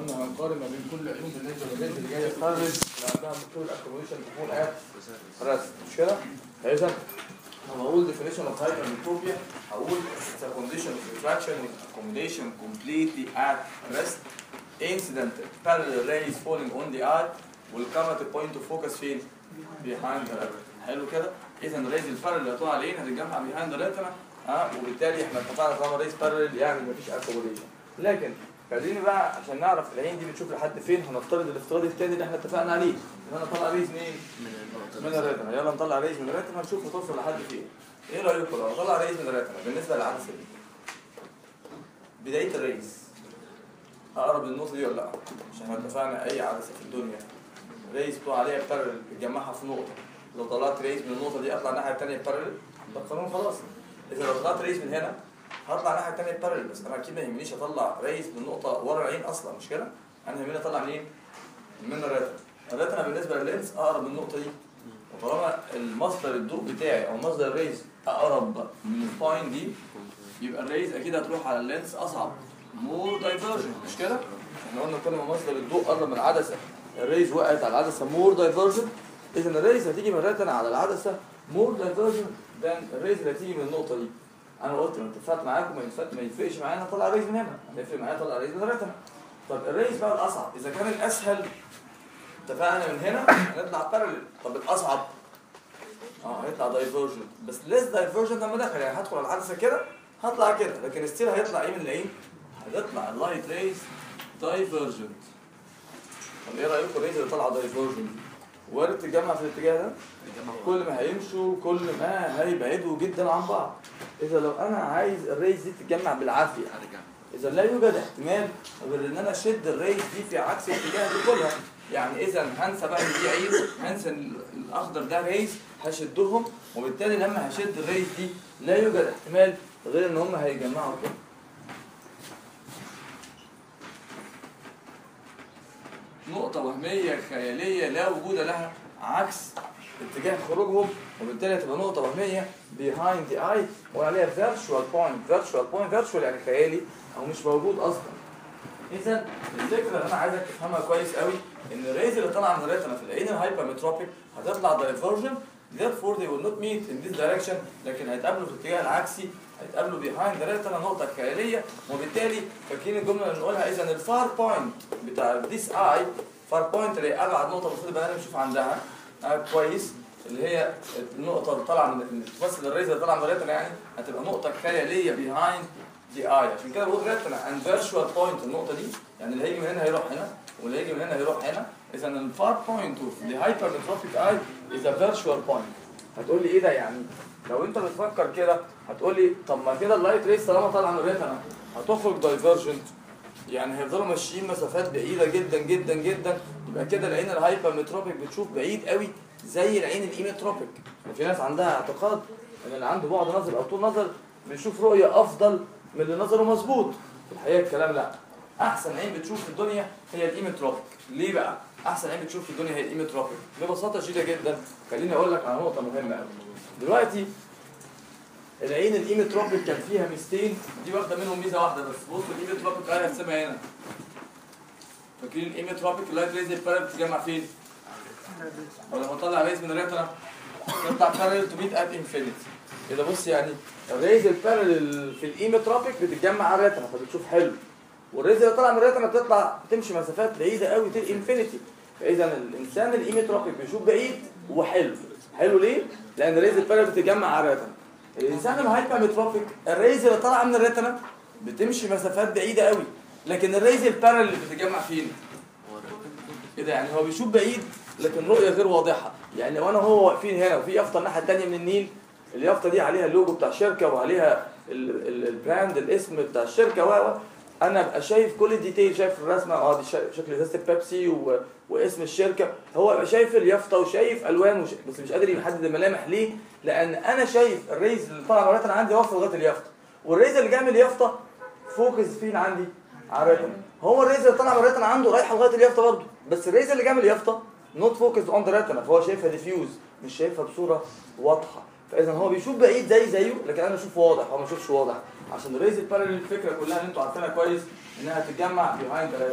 قلنا هنقارن ما بين كل عيون بالنسبه للبنت اللي جايه تخرج اللي عندها دكتور الاكوموديشن تكون ات رسم مش كده؟ فاذا لما اقول definition of hypermetropia هقول it's a condition of retraction with accommodation completely at rest incident parallel rays falling on the eye will come at a point of focus فين؟ behind the retina حلو كده؟ اذا الريز البارل اللي هتقع على العين هتتجمع behind the retina ها وبالتالي احنا اتفقنا طالما ريز بارل يعني مفيش accommodation لكن خليني بقى عشان نعرف العين دي بتشوف لحد فين هنفترض الافتراض الثاني اللي احنا اتفقنا عليه ان انا اطلع ريز منين؟ من الريتنا يلا نطلع ريز من الريتنا نشوف هتوصل لحد فين ايه رايكم لو اطلع ريز من الريتنا بالنسبه للعدسه دي بدايه الريز اقرب للنقطه دي ولا لا عشان احنا اتفقنا اي عدسه في الدنيا ريز بتوع عليها بارل بتجمعها في نقطه لو طلعت ريز من النقطه دي اطلع الناحيه الثانيه بارل ده القانون خلاص اذا لو طلعت ريز من هنا هطلع الناحيه الثانيه بارل بس انا اكيد ما يهمنيش اطلع ريز من نقطه ورا العين اصلا مش كده انا يهمني اطلع منين من الريتنا الريتنا بالنسبه لللينس اقرب من النقطه دي وطالما المصدر الضوء بتاعي او مصدر الريز اقرب من البوينت دي يبقى الريز اكيد هتروح على اللينس اصعب مور دايفرجن مش كده؟ احنا قلنا كل ما مصدر الضوء قرب من العدسه الريز وقعت على العدسه مور دايفرجن اذا الريز هتيجي من الريتنا على العدسه مور دايفرجن ذان الريز اللي هتيجي من النقطه دي انا قلت ما اتفقت معاكم ما ينفع- ما يفرقش معايا انا اطلع ريز من هنا هيفرق معايا اطلع ريز من الريتنا طب الريز بقى الاصعب اذا كان الاسهل اتفقنا من هنا هنطلع بارلل طب الاصعب اه هيطلع دايفرجن بس ليس دايفرجن لما دخل يعني هدخل على العدسه كده هطلع كده لكن ستيل هيطلع ايه من العين؟ هيطلع اللايت ريز دايفرجنت طب ايه رايكم الريز اللي طالعه دايفرجنت وارد تتجمع في الاتجاه ده؟ كل ما هيمشوا كل ما هيبعدوا جدا عن بعض اذا لو انا عايز الريز دي تتجمع بالعافيه اذا لا يوجد احتمال غير ان انا اشد الريز دي في عكس اتجاه دخولها يعني اذا هنسى بقى ان دي عين هنسى ان الاخضر ده ريز هشدهم وبالتالي لما هشد الريز دي لا يوجد احتمال غير ان هم هيجمعوا كده نقطة وهمية خيالية لا وجود لها عكس اتجاه خروجهم وبالتالي هتبقى نقطة وهمية behind the eye وعليها virtual point virtual point virtual يعني خيالي أو مش موجود أصلا إذا الفكرة اللي أنا عايزك تفهمها كويس قوي إن الريز اللي طالعة من الريتنا في العين الهايبرمتروبيك هتطلع divergent therefore they will not meet in this direction لكن هيتقابلوا في الاتجاه العكسي هيتقابلوا behind the retina نقطة خيالية وبالتالي فاكرين الجملة اللي بنقولها إذا الفار بوينت بتاع this eye فار بوينت اللي هي أبعد نقطة المفروض يبقى أنا بشوف عندها آه كويس اللي هي النقطة اللي طالعة من تمثل الريز اللي طالعة من الريتنا يعني هتبقى نقطة خيالية behind the eye عشان كده بقول ريتنا and virtual point النقطة دي يعني اللي هيجي من هنا هيروح هنا واللي هيجي من هنا هيروح هنا إذا الفار بوينت of the hypermetropic eye is a virtual point هتقول لي إيه ده يعني لو أنت بتفكر كده هتقول لي طب ما كده اللايت ريز طالما طالعة من الريتنا هتخرج دايفرجنت يعني هيفضلوا ماشيين مسافات بعيدة جدا جدا جدا يبقى كده العين الهايبرمتروبيك بتشوف بعيد قوي زي العين الايمتروبيك في ناس عندها اعتقاد ان اللي عنده بعد نظر او طول نظر بيشوف رؤية افضل من اللي نظره مظبوط في الحقيقة الكلام لا احسن عين بتشوف في الدنيا هي الايمتروبيك ليه بقى احسن عين بتشوف في الدنيا هي الايمتروبيك ببساطة شديدة جدا خليني اقول لك على نقطة مهمة قوي دلوقتي العين الايمتروبيك كان فيها ميزتين دي واخده منهم ميزه واحده بس بص الايمتروبيك انا هرسمها هنا فاكرين الايمتروبيك اللايت ريز البارل بتتجمع فين؟ ولما اطلع ريز من الريتنا تطلع بارل تو ميت ات انفينيتي كده بص يعني الريز البارل في الايمتروبيك بتتجمع على الريتنا فبتشوف حلو والريز اللي طالع من الريتنا بتطلع بتمشي مسافات بعيده قوي تل انفينيتي فاذا الانسان الايمتروبيك بيشوف بعيد وحلو حلو ليه؟ لان الريز البارل بتتجمع على الريتنا الانسان الهايبرمتروبيك الريز اللي طالعه من الريتنا بتمشي مسافات بعيده قوي لكن الريز البارل اللي بتتجمع فين؟ ايه ده يعني هو بيشوف بعيد لكن رؤيه غير واضحه يعني لو انا وهو واقفين هنا وفي يافطه الناحيه الثانيه من النيل اليافطه دي عليها اللوجو بتاع الشركه وعليها ال- ال- البراند الاسم بتاع الشركه و انا ابقى شايف كل الديتيل شايف الرسمه اه دي شا- شكل ازازه بيبسي و... واسم الشركه هو يبقى شايف اليافطه وشايف الوان وش... بس مش قادر يحدد الملامح ليه؟ لان انا شايف الريز اللي طالع من الريتنا عندي واصل لغايه اليافطه والريز اللي جاي من اليافطه فوكس فين عندي؟ على الريتنا هو الريز اللي طالع من الريتنا عنده رايحه لغايه اليافطه برضه بس الريز اللي جاي من اليافطه نوت فوكس اون ذا ريتنا فهو شايفها ديفيوز مش شايفها بصوره واضحه فاذا هو بيشوف بعيد زي زيه لكن انا بشوف واضح هو ما بيشوفش واضح عشان الريز البارل الفكره كلها اللي انتوا عارفينها كويس انها تتجمع بيهايند ذا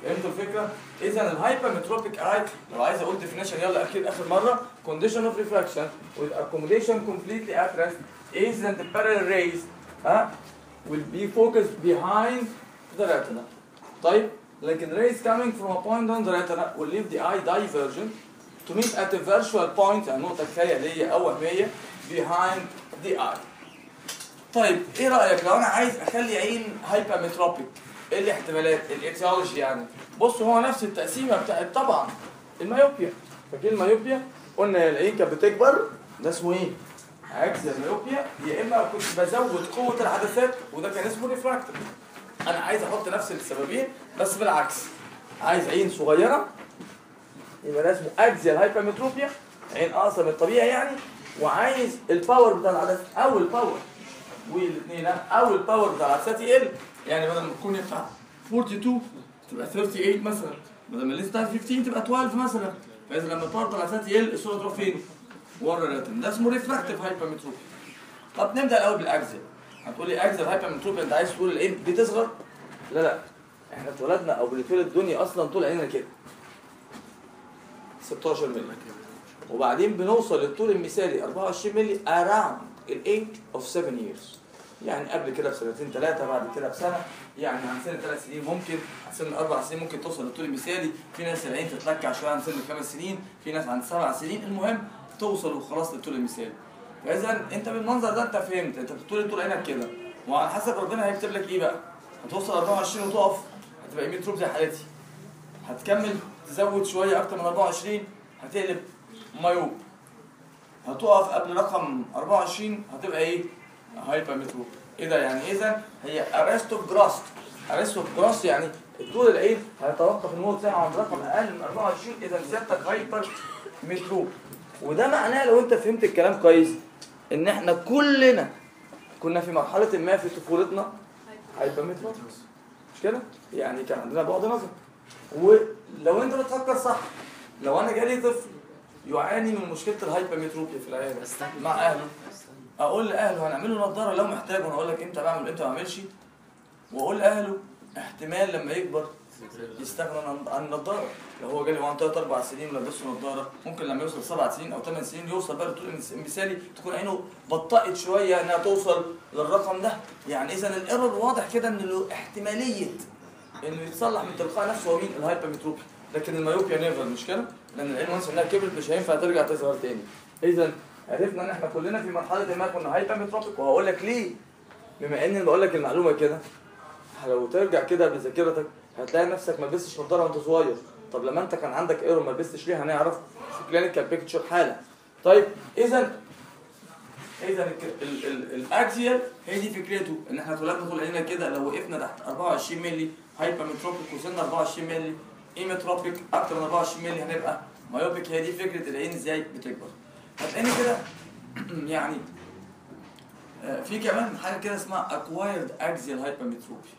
فهمتوا الفكره؟ اذا الهايبرمتروبيك اي لو عايز اقول ديفينيشن يلا اخير اخر مره condition of refraction with accommodation completely at rest is that the parallel rays ها will be focused behind the retina طيب لكن rays coming from a point on the retina will leave the eye divergent to meet at a virtual point يعني نقطة خيالية أو وهمية behind the eye. طيب إيه رأيك لو أنا عايز أخلي عين هايبرمتروبيك إيه الاحتمالات؟ الإيتيولوجي يعني. بص هو نفس التقسيمة بتاعت طبعا الميوبيا. فاكرين الميوبيا؟ قلنا العين كانت بتكبر ده اسمه إيه؟ عكس الميوبيا يا إما كنت بزود قوة العدسات وده كان اسمه ريفراكتور. أنا عايز أحط نفس السببين بس بالعكس. عايز عين صغيرة يبقى ده اسمه اكزيال هايبرمتروبيا عين اقصر من الطبيعي يعني وعايز الباور بتاع العدسات او الباور والاثنين او الباور بتاع العدسات يقل يعني بدل ما تكون ينفع 42 تبقى 38 مثلا بدل ما الليست بتاعت 15 تبقى 12 مثلا فاذا لما الباور بتاع العدسات يقل الصوره تروح فين؟ ورا الريتم ده اسمه ريفراكتيف هايبرمتروبيا طب نبدا الاول بالاكزيال هتقول لي اكزيال هايبرمتروبيا انت عايز تقول العين بتصغر؟ لا لا احنا اتولدنا او بنتولد الدنيا اصلا طول عيننا كده 16 مللي وبعدين بنوصل للطول المثالي 24 مللي around ال age of 7 years يعني قبل كده بسنتين ثلاثة بعد كده بسنة يعني عن سن ثلاث سنين ممكن عن سن أربع سنين ممكن توصل للطول المثالي في ناس العين تتلكع شوية عن سن خمس سنين في ناس عن سبع سنين المهم توصل وخلاص للطول المثالي فإذا أنت بالمنظر ده أنت فهمت أنت بتطول طول عينك كده وعلى حسب ربنا هيكتب لك إيه بقى هتوصل 24 وتقف هتبقى 100 روب زي حالتي هتكمل تزود شويه اكتر من 24 هتقلب مايوب هتقف قبل رقم 24 هتبقى ايه؟ هايبرمتروب ايه ده يعني اذا هي ارست اوف جراست ارست اوف جراست يعني طول العين هيتوقف النمو بتاعه عند رقم اقل من 24 اذا سيادتك هايبر متروب وده معناه لو انت فهمت الكلام كويس ان احنا كلنا كنا في مرحله ما في طفولتنا هايبر متروب مش كده؟ يعني كان عندنا بعد نظر ولو انت بتفكر صح لو انا جالي طفل يعاني من مشكله الهايبرمتروبيا في العياده مع اهله اقول لاهله هنعمل له نظاره لو محتاج وانا اقول لك امتى بعمل امتى ما اعملش واقول لاهله احتمال لما يكبر يستغنى عن عن النظاره لو هو جالي وعنده 3 4 سنين ولبسه نظاره ممكن لما يوصل 7 سنين او 8 سنين يوصل بقى للطول المثالي تكون عينه بطأت شويه انها توصل للرقم ده يعني اذا الايرور واضح كده ان له احتماليه انه يتصلح من تلقاء نفسه هو مين الهايبرمتروبيا لكن الميوبيا نيفر مش كده لان العين وانس انها كبرت مش هينفع ترجع تظهر تاني اذا عرفنا ان احنا كلنا في مرحله ما كنا هايبرمتروبيك وهقول لك ليه بما اني بقول لك المعلومه كده لو ترجع كده بذاكرتك هتلاقي نفسك ما لبستش نظاره وانت صغير طب لما انت كان عندك ايرور ما لبستش ليه هنعرف في كلينيكال بيكتشر حالا طيب اذا اذا الاكسيال هي دي فكرته ان احنا اتولدنا طول عيننا كده لو وقفنا تحت 24 مللي هايبرمتروبيك وصلنا 24 مللي ايمتروبيك اكتر من 24 مللي هنبقى مايوبيك هي دي فكره العين ازاي بتكبر هتلاقيني كده يعني آه، في كمان حاجه كده اسمها اكوايرد اكزيال هايبرمتروبيا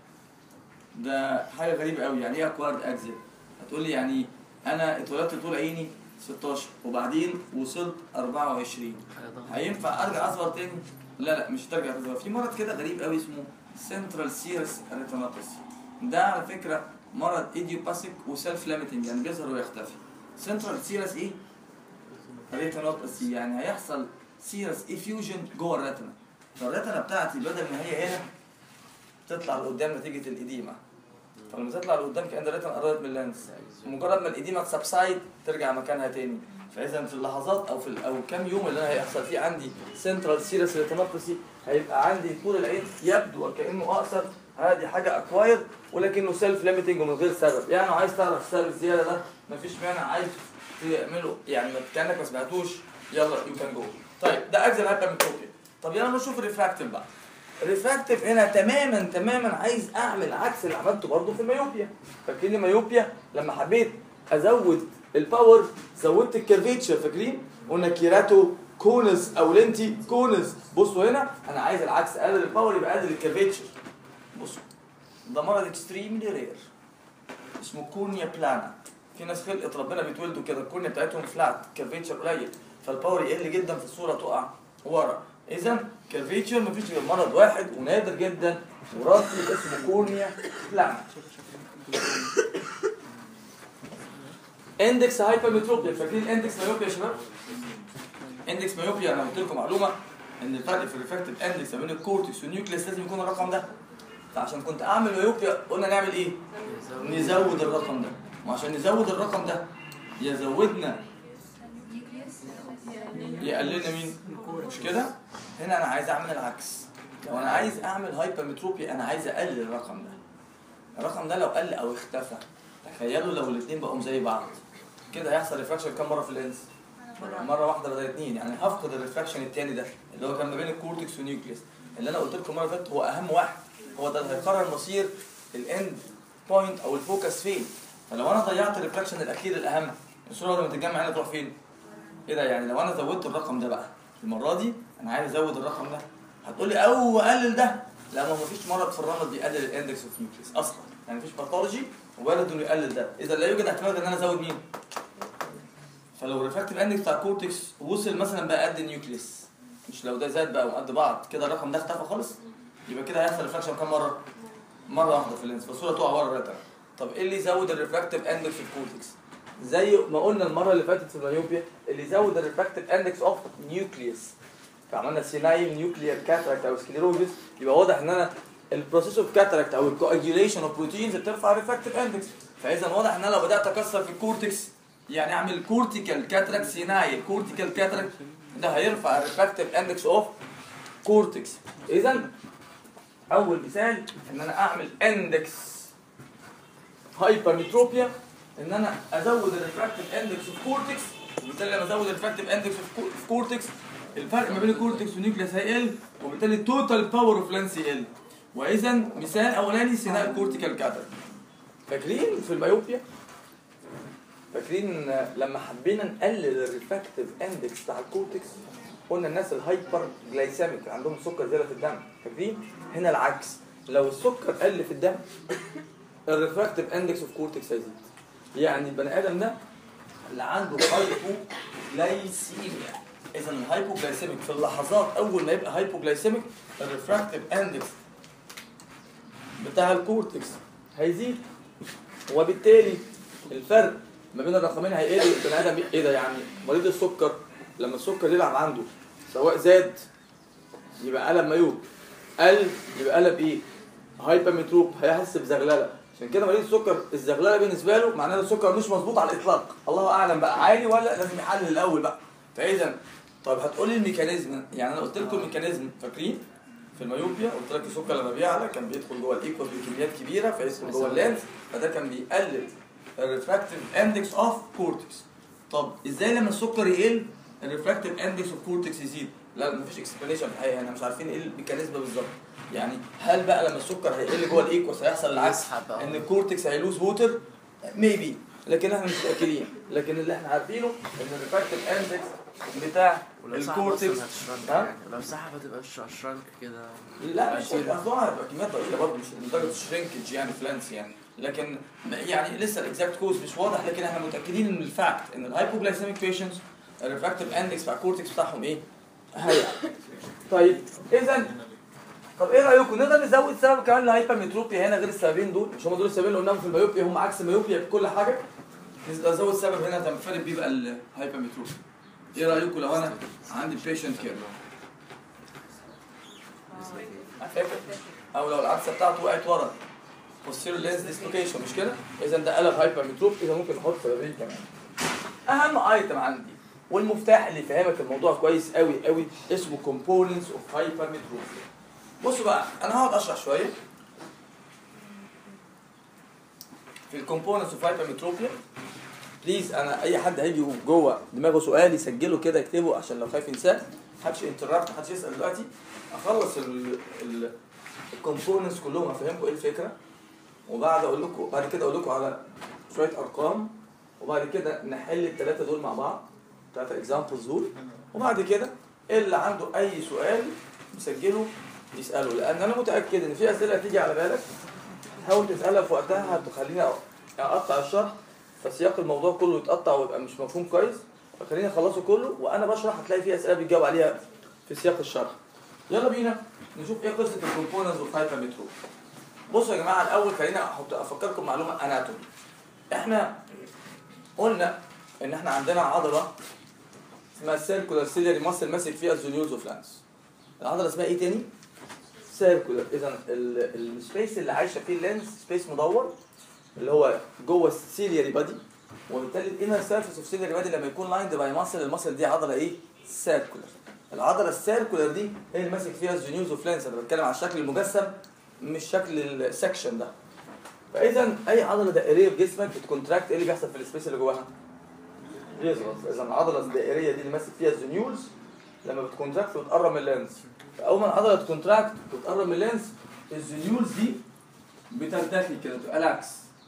ده حاجه غريبه قوي يعني ايه اكوايرد اكزيال هتقول لي يعني انا اتولدت طول عيني 16 وبعدين وصلت 24 هينفع ارجع اصغر تاني؟ لا لا مش هترجع تصغر في مرض كده غريب قوي اسمه سنترال سيرس ريتينوباثي ده على فكره مرض ايديوباثيك وسيلف ليميتنج يعني بيظهر ويختفي سنترال سيرس ايه؟ ريتينوباثي يعني هيحصل سيرس افيوجن جوه الريتنا فالريتنا بتاعتي بدل ما هي هنا تطلع لقدام نتيجه الاديمه فلما تطلع لقدام كان الريتنا قربت من اللينس مجرد ما الاديمه تسبسايد ترجع مكانها تاني فاذا في اللحظات او في ال- او كام يوم اللي انا هيحصل فيه عندي سنترال سيرس ريتينوباثي هيبقى عندي طول العين يبدو وكانه اقصر هذه حاجه اكواير ولكنه سيلف ليميتنج ومن غير سبب يعني لو عايز تعرف السبب الزياده ده مفيش مانع عايز تعمله يعني ما كانك ما سمعتوش يلا يو كان جو طيب ده اجزاء هايبرمتروبيا طب يلا نشوف الريفراكتيف بقى الريفراكتيف هنا تماما تماما عايز اعمل عكس اللي عملته برضه في الميوبيا فاكرين الميوبيا لما حبيت ازود الباور زودت الكيرفيتشر فاكرين قلنا كيراتو كونز او لينتي كونز بصوا هنا انا عايز العكس اقلل الباور يبقى اقلل الكيرفيتشر بصوا ده مرض اكستريملي رير اسمه كونيا بلانا في ناس خلقت ربنا بيتولدوا كده الكونيا بتاعتهم فلات كيرفيتشر قليل فالباور يقل جدا في الصوره تقع ورا اذا كيرفيتشر مفيش غير مرض واحد ونادر جدا وراثي اسمه كونيا بلانا اندكس هايبرمتروبيا فاكرين اندكس مايوبيا يا شباب اندكس مايوبيا انا قلت لكم معلومه ان الفرق في الريفراكتيف اندكس ما بين الكورتكس والنيوكليس لازم يكون الرقم ده فعشان كنت اعمل مايوبيا قلنا نعمل ايه نزود الرقم ده وعشان نزود الرقم ده يزودنا يقللنا مين مش كده هنا انا عايز اعمل العكس لو انا عايز اعمل هايبرمتروبيا انا عايز اقلل الرقم ده الرقم ده لو قل او اختفى تخيلوا لو الاثنين بقوا زي بعض كده هيحصل ريفراكشن كام مره في اللينس مره واحده بدل اثنين يعني هفقد الريفراكشن الثاني ده اللي هو كان ما بين الكورتكس والنيوكليس اللي انا قلت لكم المره اللي فاتت هو اهم واحد هو ده اللي هيقرر مصير الاند بوينت او الفوكس فين فلو انا ضيعت الريفراكشن الاخير الاهم الصوره لما تتجمع هنا تروح فين ايه ده يعني لو انا زودت الرقم ده بقى المره دي انا عايز ازود الرقم ده هتقول لي او اقلل ده لا ما فيش مرض في الرمد بيقلل الاندكس اوف نيوكليس اصلا يعني مفيش باثولوجي وارد انه يقلل ده اذا لا يوجد احتمال ان انا ازود مين فلو الريفراكتيف اندكس بتاع الكورتكس وصل مثلا بقى قد النيوكليس مش لو ده زاد بقى وقد بعض كده الرقم ده اختفى خالص يبقى كده هيحصل ريفراكشن كام مره مره واحده في اللينس فالصوره تقع بره الريتنا طب ايه اللي يزود الريفراكتيف اندكس في الكورتكس زي ما قلنا المره اللي فاتت في المايوبيا اللي يزود الريفراكتيف اندكس اوف نيوكليوس فعملنا سينايل نيوكليير كاتراكت او سكليروزس يبقى واضح ان انا البروسيس اوف كاتراكت او الكواجيوليشن اوف بروتينز بترفع الريفراكتيف اندكس فاذا واضح ان انا لو بدات اكسر في الكورتكس يعني اعمل كورتيكال كاتراكت سينايل كورتيكال كاتراكت ده هيرفع الريفراكتيف اندكس اوف كورتكس اذا اول مثال ان انا اعمل اندكس هايبرمتروبيا ان انا ازود الريفراكتيف اندكس اوف كورتكس وبالتالي لما ازود الريفراكتيف اندكس اوف كورتكس الفرق ما بين الكورتكس والنيوكليس هيقل وبالتالي التوتال باور اوف لانس يقل واذا مثال اولاني سيناء الكورتيكال كاتر فاكرين في المايوبيا فاكرين لما حبينا نقلل الريفراكتيف اندكس بتاع الكورتكس قلنا الناس الهايبر جلايسيميك عندهم سكر زياده في الدم فاكرين هنا العكس لو السكر قل في الدم الريفراكتيف اندكس اوف كورتكس هيزيد يعني البني ادم ده اللي عنده هايبو جلايسيميا اذا الهايبوجلايسيميك في اللحظات اول ما يبقى هايبوجلايسيميك الريفراكتيف اندكس بتاع الكورتكس هيزيد وبالتالي الفرق ما بين الرقمين هيقل البني ادم ايه ده يعني مريض السكر لما السكر يلعب عنده سواء زاد يبقى قلب مايوب قل يبقى قلب ايه هايبرمتروب هيحس بزغلله عشان كده مريض السكر الزغلله بالنسبه له معناه السكر مش مظبوط على الاطلاق الله اعلم بقى عالي ولا لازم يحلل الاول بقى فاذا طب هتقول لي الميكانيزم يعني انا قلت لكم الميكانيزم فاكرين في المايوبيا قلت لك السكر لما بيعلى كان بيدخل جوه الايكوس بكميات كبيره فيدخل جوه اللينس فده كان بيقلل الريفراكتيف اندكس اوف كورتكس طب ازاي لما السكر يقل الريفراكتيف اندكس اوف كورتكس يزيد لا مفيش اكسبلانيشن في الحقيقه احنا مش عارفين ايه الميكانيزم بالظبط يعني هل بقى لما السكر هيقل جوه الايكوس هيحصل العكس يسحب اه. ان الكورتكس هيلوز ووتر ميبي لكن احنا مش متاكدين لكن اللي احنا عارفينه ان الريفراكتيف اندكس بتاع ولو سحب الكورتكس اصلا هتشرنك ها؟ يعني لو سحب هتبقى ش- شرنك كده لا مش هتشيل. اصلا هتبقى كميات ضئيله برضه مش لدرجه شرينكج يعني فلانس يعني لكن يعني لسه الاكزاكت كوز مش واضح لكن احنا متاكدين ان الفاكت ان الهايبوجلايسيميك بيشنتس الريفراكتيف اندكس بتاع الكورتكس بتاعهم ايه؟ هيعلى طيب اذا طب ايه رايكم نقدر نزود سبب كمان للهايبرمتروبيا هنا غير السببين دول مش هم دول السببين اللي قلناهم في المايوبيا هم عكس المايوبيا في كل حاجه نزود سبب هنا تنفرد بيه بقى الهايبرمتروبيا ايه رايكم لو انا عندي بيشنت كده فاكر او لو العدسه بتاعته وقعت ورا posterior lens dislocation مش كده اذا ده قلب هايبرمتروب اذا ممكن نحط سببين كمان اهم ايتم عندي والمفتاح اللي يفهمك الموضوع كويس قوي قوي اسمه components of hypermetropia بصوا بقى انا هقعد اشرح شويه في الكومبوننتس اوف هايبرمتروبيا بليز انا اي حد هيجي جوه دماغه سؤال يسجله كده يكتبه عشان لو خايف ينساه محدش انترابت محدش يسال دلوقتي اخلص ال ال الكومبوننتس كلهم افهمكم ايه الفكره وبعد اقول لكم بعد كده اقول لكم على شويه ارقام وبعد كده نحل الثلاثه دول مع بعض ثلاثه اكزامبلز دول وبعد كده اللي عنده اي سؤال مسجله يساله لان انا متاكد ان في اسئله هتيجي على بالك حاول تسالها في وقتها هتخليني اقطع الشرح فسياق الموضوع كله يتقطع ويبقى مش مفهوم كويس فخليني اخلصه كله وانا بشرح هتلاقي في اسئله بتجاوب عليها في سياق الشرح يلا بينا نشوف ايه قصه الكومبوننتس اوف هايبرمتروب بصوا يا جماعه الاول خلينا احط افكركم معلومه اناتومي احنا قلنا ان احنا عندنا عضله اسمها سيركولار سيلياري ماسل ماسك فيها الزونيولز اوف لانس العضله اسمها ايه تاني؟ سيركولار اذا السبيس اللي عايشه فيه اللينس سبيس مدور اللي هو جوه السيلياري بادي وبالتالي الانر سيرفيس اوف سيلياري بادي لما يكون لايند باي ماسل الماسل دي عضله ايه؟ سيركولار العضله السيركولار دي هي اللي ماسك فيها الزونيولز اوف لانس انا بتكلم على الشكل المجسم مش شكل السكشن ده فاذا اي عضله دائريه في جسمك بتكونتراكت ايه اللي بيحصل في السبيس اللي جواها؟ يصغر اذا العضله الدائريه دي اللي ماسك فيها الزونيولز لما بتكونتراكت بتقرب من اللينس فاول ما العضله تكونتراكت وتقرب من اللينس الزونيولز دي بترتخي كده تبقى لاكس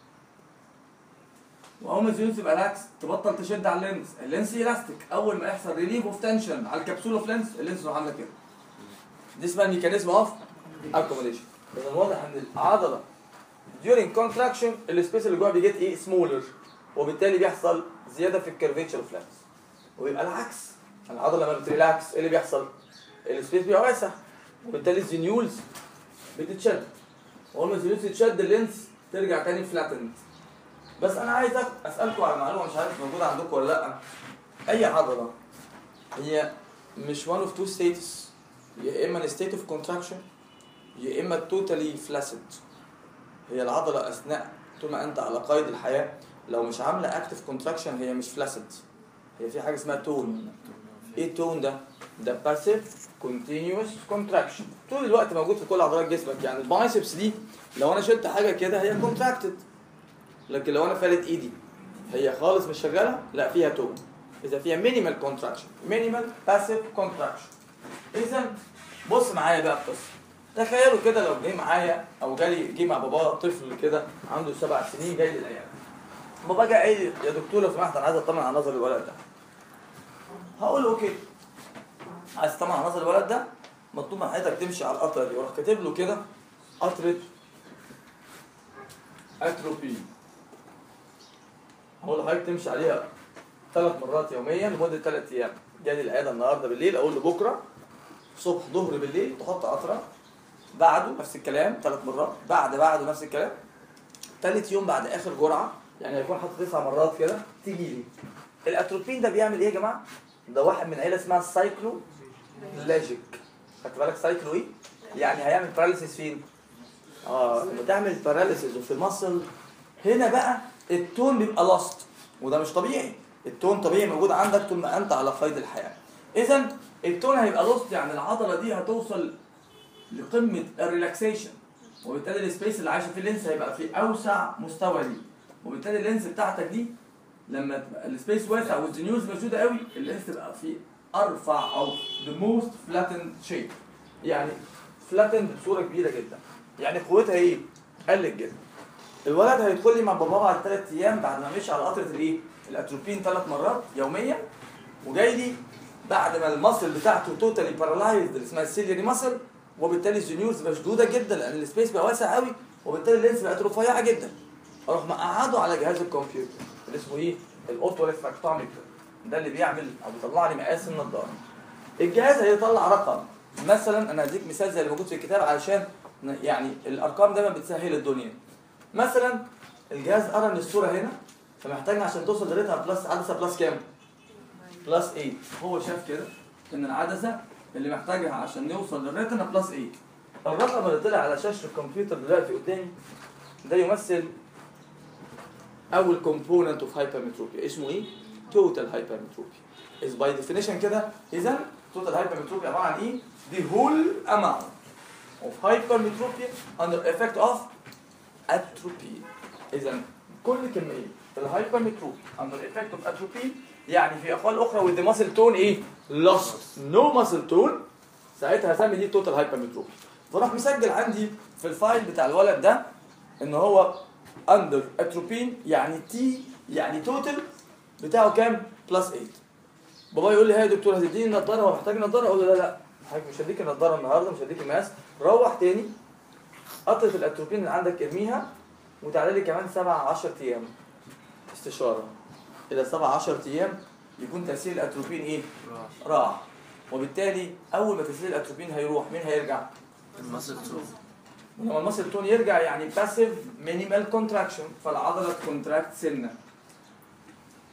واول ما الزونيولز تبقى لاكس تبطل تشد على اللينس اللينس الاستيك اول ما يحصل ريليف اوف تنشن على الكبسول اوف لينس اللينس تروح عامله كده دي اسمها ميكانيزم اوف اكوموديشن اذا واضح ان العضله during contraction السبيس اللي جواها بيجيت ايه سمولر وبالتالي بيحصل زياده في الكيرفيتشر اوف لانس ويبقى العكس العضله لما بتريلاكس ايه اللي بيحصل؟ السبيس بيبقى واسع وبالتالي الزنيولز بتتشد واول ما الزنيولز تتشد اللينس ترجع تاني فلاتند بس انا عايز أخ- اسالكم على معلومه مش عارف موجوده عندكم ولا لا اي عضله هي مش one of two states يا اما state of contraction يا اما totally flaccid هي العضله اثناء طول ما انت على قيد الحياه لو مش عامله اكتف كونتراكشن هي مش فلاسيد هي في حاجه اسمها تون ايه التون ده ده باسيف كونتينيوس كونتراكشن طول الوقت موجود في كل عضلات جسمك يعني البايسبس دي لو انا شلت حاجه كده هي كونتراكتد لكن لو انا فارد ايدي هي خالص مش شغاله لا فيها تون اذا فيها مينيمال كونتراكشن مينيمال باسيف كونتراكشن اذا بص معايا بقى القصه تخيلوا كده لو جه معايا او جالي جه مع بابا طفل كده عنده سبع سنين جاي للعياده بابا جه قال لي يا دكتور لو سمحت انا عايز اطمن على نظر الولد ده هقول له اوكي عايز تطمن على نظر الولد ده مطلوب من حضرتك تمشي على القطره دي وراح كاتب له كده قطره اتروبين هقول لحضرتك تمشي عليها ثلاث مرات يوميا لمده ثلاث ايام جالي العياده النهارده بالليل اقول له بكره صبح ظهر بالليل تحط قطره بعده نفس الكلام ثلاث مرات بعد بعده نفس الكلام ثالث يوم بعد اخر جرعه يعني هيكون حاطط تسع مرات كده تيجي لي الاتروبين ده بيعمل ايه يا جماعه؟ ده واحد من عيله اسمها السايكلو لاجيك خدت بالك سايكلو ايه؟ يعني هيعمل باراليسيس فين؟ اه لما تعمل باراليسيس وفي المصل هنا بقى التون بيبقى لاست وده مش طبيعي التون طبيعي موجود عندك طول ما انت على قيد الحياه اذا التون هيبقى لوست يعني العضله دي هتوصل لقمه الريلاكسيشن وبالتالي السبيس اللي عايشه فيه اللينس هيبقى في اوسع مستوى ليه وبالتالي اللينس بتاعتك دي لما تبقى السبيس واسع والزنيوز موجوده قوي اللينس تبقى في ارفع او the most flattened shape يعني flattened بصوره كبيره جدا يعني قوتها ايه؟ قلت جدا الولد هيدخل لي مع باباه بعد ثلاث ايام بعد ما مشي على قطره الايه؟ الاتروبين ثلاث مرات يوميا وجاي لي بعد ما المصل بتاعته توتالي بارالايزد اللي اسمها السيلياري ماسل وبالتالي الزنيورز مشدوده جدا لان السبيس بقى واسع قوي وبالتالي اللينس بقت رفيعه جدا اروح مقعده على جهاز الكمبيوتر اللي اسمه ايه؟ الاوتو ريفراكتوميتر ده اللي بيعمل او بيطلع لي مقاس النضاره الجهاز هيطلع رقم مثلا انا هديك مثال زي اللي موجود في الكتاب علشان ن- يعني الارقام دايما بتسهل الدنيا مثلا الجهاز قرا ان الصوره هنا فمحتاجنا عشان توصل لريتها بلس عدسه بلس كام؟ بلس 8 هو شاف كده ان العدسه اللي محتاجها عشان نوصل للريتنا بلس 8 الرقم اللي طلع على شاشه الكمبيوتر دلوقتي قدامي ده يمثل اول كومبوننت اوف هايبرمتروبيا اسمه ايه؟ توتال هايبرمتروبيا is by definition كده اذا توتال هايبرمتروبيا عباره عن ايه؟ the whole amount of hypermetropia under effect of atropine اذا كل كميه الهايبرمتروبيا under effect of atropine يعني في اقوال اخرى with the muscle tone ايه؟ lost no muscle tone ساعتها هسمي دي توتال هايبرمتروبيا فراح مسجل عندي في الفايل بتاع الولد ده ان هو اندر اتروبين يعني تي يعني توتال بتاعه كام؟ بلس 8 بابا يقول لي هاي يا دكتور هتديني النضاره هو محتاج نضاره اقول له لا لا حضرتك مش هديك النضاره النهارده مش هديك المقاس روح تاني قطره الاتروبين اللي عندك ارميها وتعالى لي كمان 7 10 ايام استشاره الى 7 10 ايام يكون تاثير الاتروبين ايه؟ راح راح وبالتالي اول ما تاثير الاتروبين هيروح مين هيرجع؟ المصل تروح لما المصل تون يرجع يعني باسيف مينيمال كونتراكشن فالعضله تكونتراكت سنه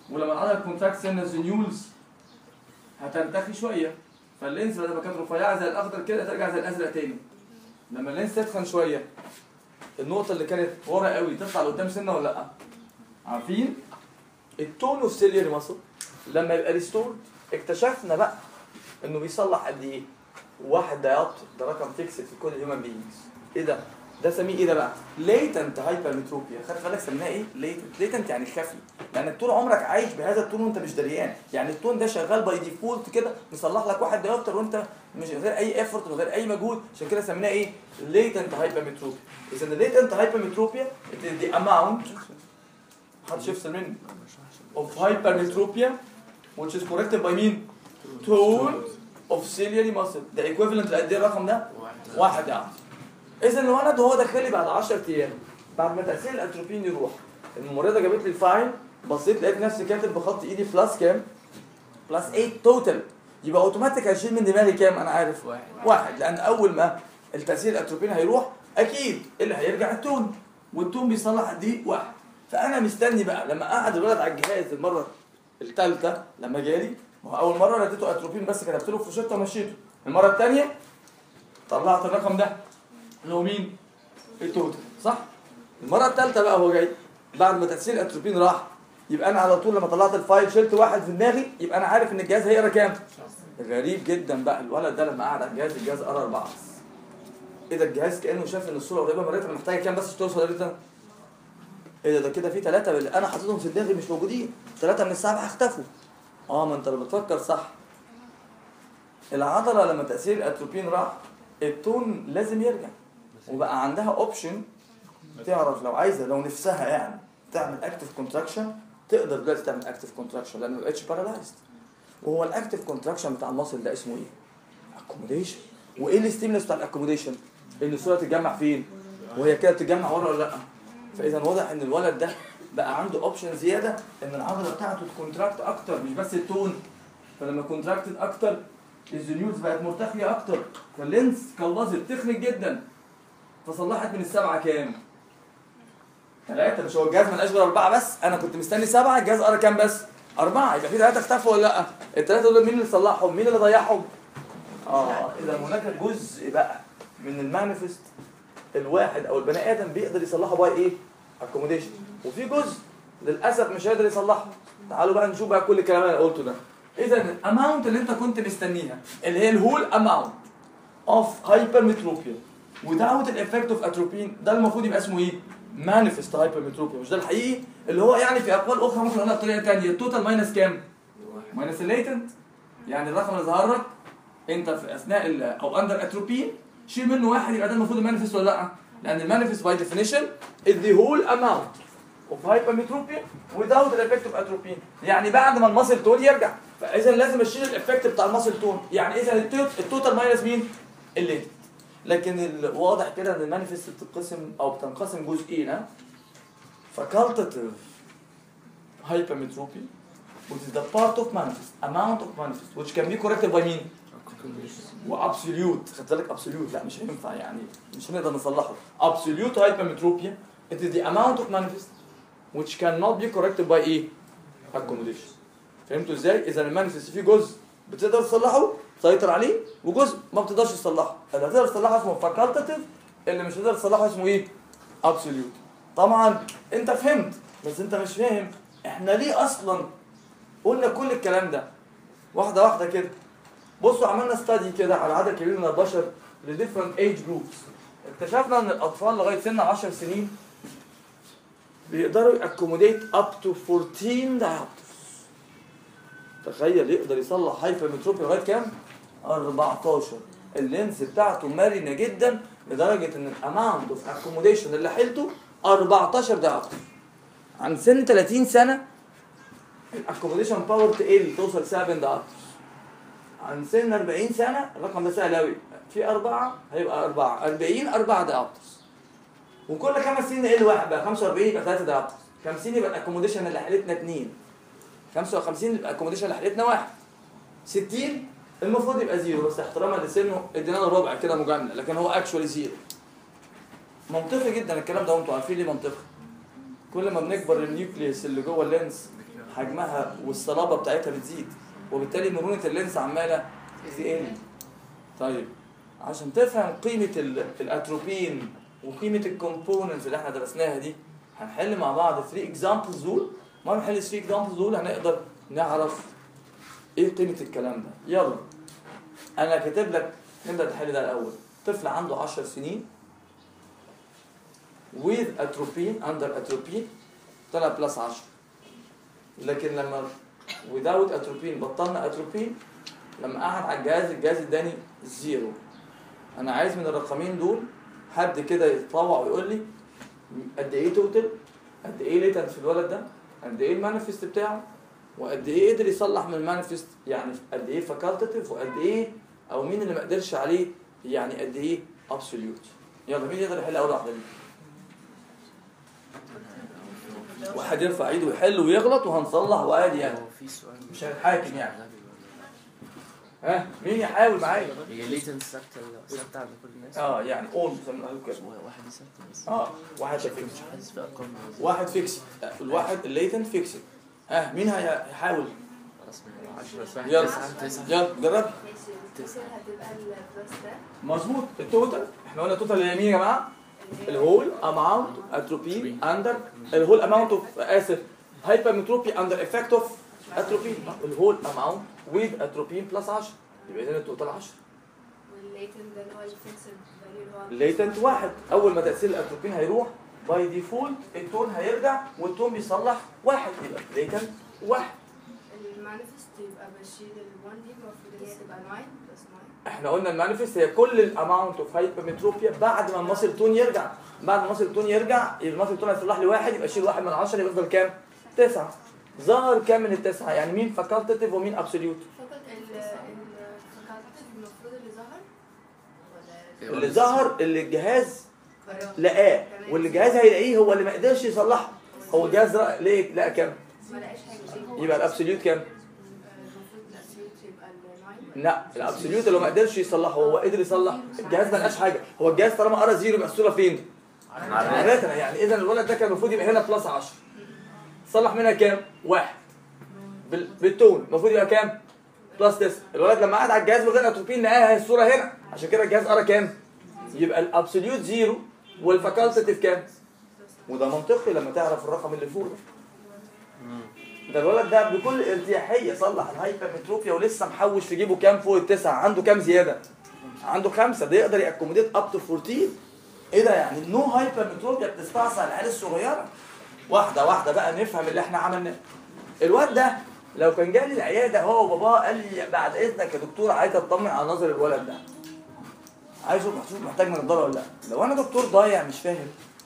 ولما العضله كونتراكت سن الزنيولز هترتخي شويه فاللينس بدل ما كانت رفيعه زي الاخضر كده ترجع زي الازرق تاني لما اللينس تتخن شويه النقطه اللي كانت ورا قوي تطلع لقدام سنه ولا لا عارفين التون اوف سيلياري ماسل لما يبقى ريستورد اكتشفنا بقى انه بيصلح قد ايه واحد ديات ده رقم فيكسد في كل الهيومن بينجز ايه ده ده سميه ايه ده بقى ليتنت هايبرمتروبيا خدت بالك سميناه ايه ليتنت ليتنت يعني خفي لانك طول عمرك عايش بهذا التون وانت مش دريان يعني التون ده شغال باي ديفولت كده مصلح لك واحد ديوبتر وانت مش من غير اي ايفورت من غير اي مجهود عشان كده سميناه ايه ليتنت هايبرمتروبيا اذا الليتنت هايبرمتروبيا دي اماونت محدش يفصل مني of hypermetropia which is corrected by مين؟ tone of ciliary muscle ده equivalent لقد ايه الرقم ده؟ واحد يعني اذا الولد وهو داخل لي بعد 10 ايام بعد ما تاثير الاتروبين يروح الممرضه جابت لي الفايل بصيت لقيت نفسي كاتب بخط ايدي بلس كام؟ بلس 8 توتال يبقى اوتوماتيك هشيل من دماغي كام انا عارف؟ واحد واحد لان اول ما التاثير الاتروبين هيروح اكيد اللي هيرجع التون والتون بيصلح قد ايه؟ واحد فانا مستني بقى لما قعد الولد على الجهاز المره الثالثه لما جالي ما هو اول مره انا اديته اتروبين بس كتبت له في روشته ومشيته المره الثانيه طلعت الرقم ده اللي هو مين؟ التوتال صح؟ المره الثالثه بقى هو جاي بعد ما تاثير الاتروبين راح يبقى انا على طول لما طلعت الفايل شلت واحد في دماغي يبقى انا عارف ان الجهاز هيقرا كام؟ غريب جدا بقى الولد ده لما قعد على الجهاز الجهاز قرا اربعه بس. ايه ده الجهاز كانه شاف ان الصوره قريبه من الريتم محتاجه كام بس توصل للريتم؟ ايه ده ده كده في ثلاثه اللي انا حاططهم في دماغي مش موجودين ثلاثه من السبعه اختفوا اه ما انت لو بتفكر صح العضله لما تاثير الاتروبين راح التون لازم يرجع وبقى عندها اوبشن تعرف لو عايزه لو نفسها يعني تعمل اكتف كونتراكشن تقدر دلوقتي تعمل اكتف كونتراكشن لان ما بقتش بارالايزد وهو الاكتف كونتراكشن بتاع المصل ده اسمه ايه؟ اكوموديشن وايه الستيمولس بتاع الاكوموديشن؟ ان الصوره تتجمع فين؟ وهي كده بتتجمع ورا ولا لا؟ فاذا واضح ان الولد ده بقى عنده اوبشن زياده ان العضله بتاعته تكونتراكت اكتر مش بس التون فلما كونتراكتد اكتر الزنيوز بقت مرتخيه اكتر فاللينس كلظت تخنق جدا فصلحت من السبعه كام؟ ثلاثة مش هو الجهاز من غير أربعة بس أنا كنت مستني سبعة الجهاز قرا كام بس؟ أربعة يبقى في ثلاثة اختفوا ولا لأ؟ الثلاثة دول مين اللي صلحهم؟ مين اللي ضيعهم؟ آه إذا هناك جزء بقى من المانيفست الواحد أو البني آدم بيقدر يصلحه باي إيه؟ اكوموديشن وفي جزء للأسف مش هيقدر يصلحه تعالوا بقى نشوف بقى كل الكلام اللي أنا قلته ده إذا الأماونت اللي أنت كنت مستنيها اللي هي الهول أماونت اوف هايبرمتروبيا without الافكت اوف اتروبين ده المفروض يبقى اسمه ايه؟ مانيفست هايبرمتروبيا مش ده الحقيقي اللي هو يعني في اقوال اخرى ممكن اقولها بطريقه ثانيه التوتال ماينس كام؟ ماينس الليتنت يعني الرقم اللي ظهر لك انت في اثناء ال- او اندر اتروبين شيل منه واحد يبقى ده المفروض المانيفست ولا لا؟ لان المانيفست باي ديفينيشن is the whole amount of hypermetropia without the effect of atropine يعني بعد ما المصل تون يرجع فاذا لازم اشيل الافكت بتاع المصل تون يعني اذا التوت- التوتال ماينس مين؟ الليتنت لكن الواضح كده ان المانيفست بتتقسم او بتنقسم جزئين ها facultative hypermetropia which is the part of manifest amount of manifest which can be corrected by مين؟ وابسوليوت خدت بالك ابسوليوت لا مش هينفع يعني مش هنقدر نصلحه absolute hypermetropia it is the amount of manifest which cannot be corrected by ايه؟ accommodation فهمتوا ازاي؟ اذا المانيفست فيه جزء بتقدر تصلحه تسيطر عليه وجزء ما بتقدرش تصلحه اللي هتقدر تصلحه اسمه facultative اللي مش هتقدر تصلحه اسمه ايه؟ absolute طبعا انت فهمت بس انت مش فاهم احنا ليه اصلا قلنا كل الكلام ده واحده واحده كده بصوا عملنا ستادي كده على عدد كبير من البشر لديفرنت ايج جروبس اكتشفنا ان الاطفال لغايه سن 10 سنين بيقدروا يأكوموديت اب تو 14 diopters تخيل يقدر يصلح هايبرمتروبيا لغايه كام؟ 14 اللينس بتاعته مرنه جدا لدرجه ان الاماونت اوف اكوموديشن اللي حيلته 14 diopter عن سن 30 سنه الاكوموديشن باور تقل توصل 7 diopters عن سن 40 سنه الرقم ده سهل قوي في أربعة هيبقى أربعة 40 أربعة دايابترز وكل خمس سنين نقل واحد بقى 45 يبقى ثلاثة دايابترز 50 يبقى الاكوموديشن اللي حالتنا اثنين 55 يبقى الاكوموديشن اللي حالتنا واحد 60 المفروض يبقى زيرو بس احتراما لسنه ادينا له ربع كده مجامله لكن هو اكشوالي زيرو منطقي جدا الكلام ده وانتوا عارفين ليه منطقي كل ما بنكبر النيوكليوس اللي جوه اللينس حجمها والصلابه بتاعتها بتزيد وبالتالي مرونه اللينس عماله تقل طيب عشان تفهم قيمه ال- الاتروبين وقيمه الكومبوننتس اللي احنا درسناها دي هنحل مع بعض 3 اكزامبلز دول ما نحل 3 اكزامبلز دول هنقدر نعرف ايه قيمه الكلام ده يلا انا كاتب لك نبدا نحل ده الاول طفل عنده 10 سنين with atropine under atropine طلع بلس 10 لكن لما without atropine بطلنا atropine لما قعد على الجهاز الجهاز اداني زيرو انا عايز من الرقمين دول حد كده يتطوع ويقول لي قد ايه توتال قد ايه ليتنت في الولد ده قد ايه المانيفست بتاعه وقد ايه قدر يصلح من المانيفست يعني قد ايه فاكولتاتيف وقد ايه او مين اللي ما قدرش عليه يعني قد ايه ابسوليوت يلا مين يقدر يحل اول واحده دي واحد يرفع ايده ويحل ويغلط وهنصلح وعادي يعني هو في سؤال مش هنتحاكم يعني ها مين يحاول معايا هي ليتنت ثابته ثابته عند كل الناس اه يعني اون بيسموها كده واحد ثابته بس اه واحد مش فيكس حاسس في ارقام مهزلة. واحد فيكس الواحد الليتنت فيكس ها مين هيحاول خلاص من 10 بس واحد يلا. تسعة تسعة يلا جرب ماشي التوتال هتبقى البلس ده مظبوط التوتال احنا قلنا التوتال اللي يمين يا جماعه الهول اماونت اتروبين اندر الهول اماونت اوف اسف هايبرمتروبي اندر افكت اوف اتروبين الهول اماونت ويز اتروبين بلس 10 يبقى اذا التوتال 10 والليتن ده اللي هو الفيكسد فاليو اللي هو الليتنت واحد اول ما تاثير الاتروبين هيروح باي ديفولت التون هيرجع والتون بيصلح واحد يبقى الليتنت واحد المانيفست يبقى بشيل ال 1 دي المفروض ان هي تبقى 9 بلس 9 احنا قلنا المانيفست هي كل الاماونت اوف هايبرمتروبيا بعد ما المصل تون يرجع بعد ما المصل تون يرجع المصل تون هيصلح لي واحد يبقى شيل واحد من 10 يبقى يفضل كام؟ تسعه ظهر كام من التسعه؟ يعني مين فاكولتاتيف ومين ابسوليوت؟ فقط ال الفاكولتيف المفروض اللي ظهر ولا اللي ظهر اللي الجهاز قرار؟ لقاه تمام. واللي الجهاز هيلاقيه هو اللي ما قدرش يصلحه هو الجهاز لقى- ليه لقى كام؟ ما لقاش حاجه يبقى الابسوليوت كام؟ المفروض الاسيوت يبقى ال 9 لا الابسوليوت اللي ما قدرش يصلحه هو قدر يصلح الجهاز ما لقاش حاجه هو الجهاز طالما قرا زيرو يبقى الصوره فين؟ على الريتنا يعني اذا الولد ده كان المفروض يبقى هنا بلس 10 صلح منها كام؟ واحد بال- بالتون المفروض يبقى كام؟ بلس 9 الولد لما قعد على الجهاز من غير اتروبين لقاها الصوره هنا عشان كده الجهاز قرا كام؟ يبقى الابسوليوت زيرو والفاكولتاتيف كام؟ وده منطقي لما تعرف الرقم اللي فوق ده ده الولد ده بكل ارتياحيه صلح الهايبرمتروبيا ولسه محوش في جيبه كام فوق التسعه عنده كام زياده؟ عنده خمسه ده يقدر ياكوموديت اب تو 14 ايه ده يعني النو هايبرمتروبيا بتستعصي على العيال الصغيره واحده واحده بقى نفهم اللي احنا عملناه الواد ده لو كان جالي العياده هو وباباه قال لي بعد اذنك يا دكتور عايز اطمن على نظر الولد ده عايز اشوف محسوب محتاج من الضرر ولا لا لو انا دكتور ضايع مش فاهم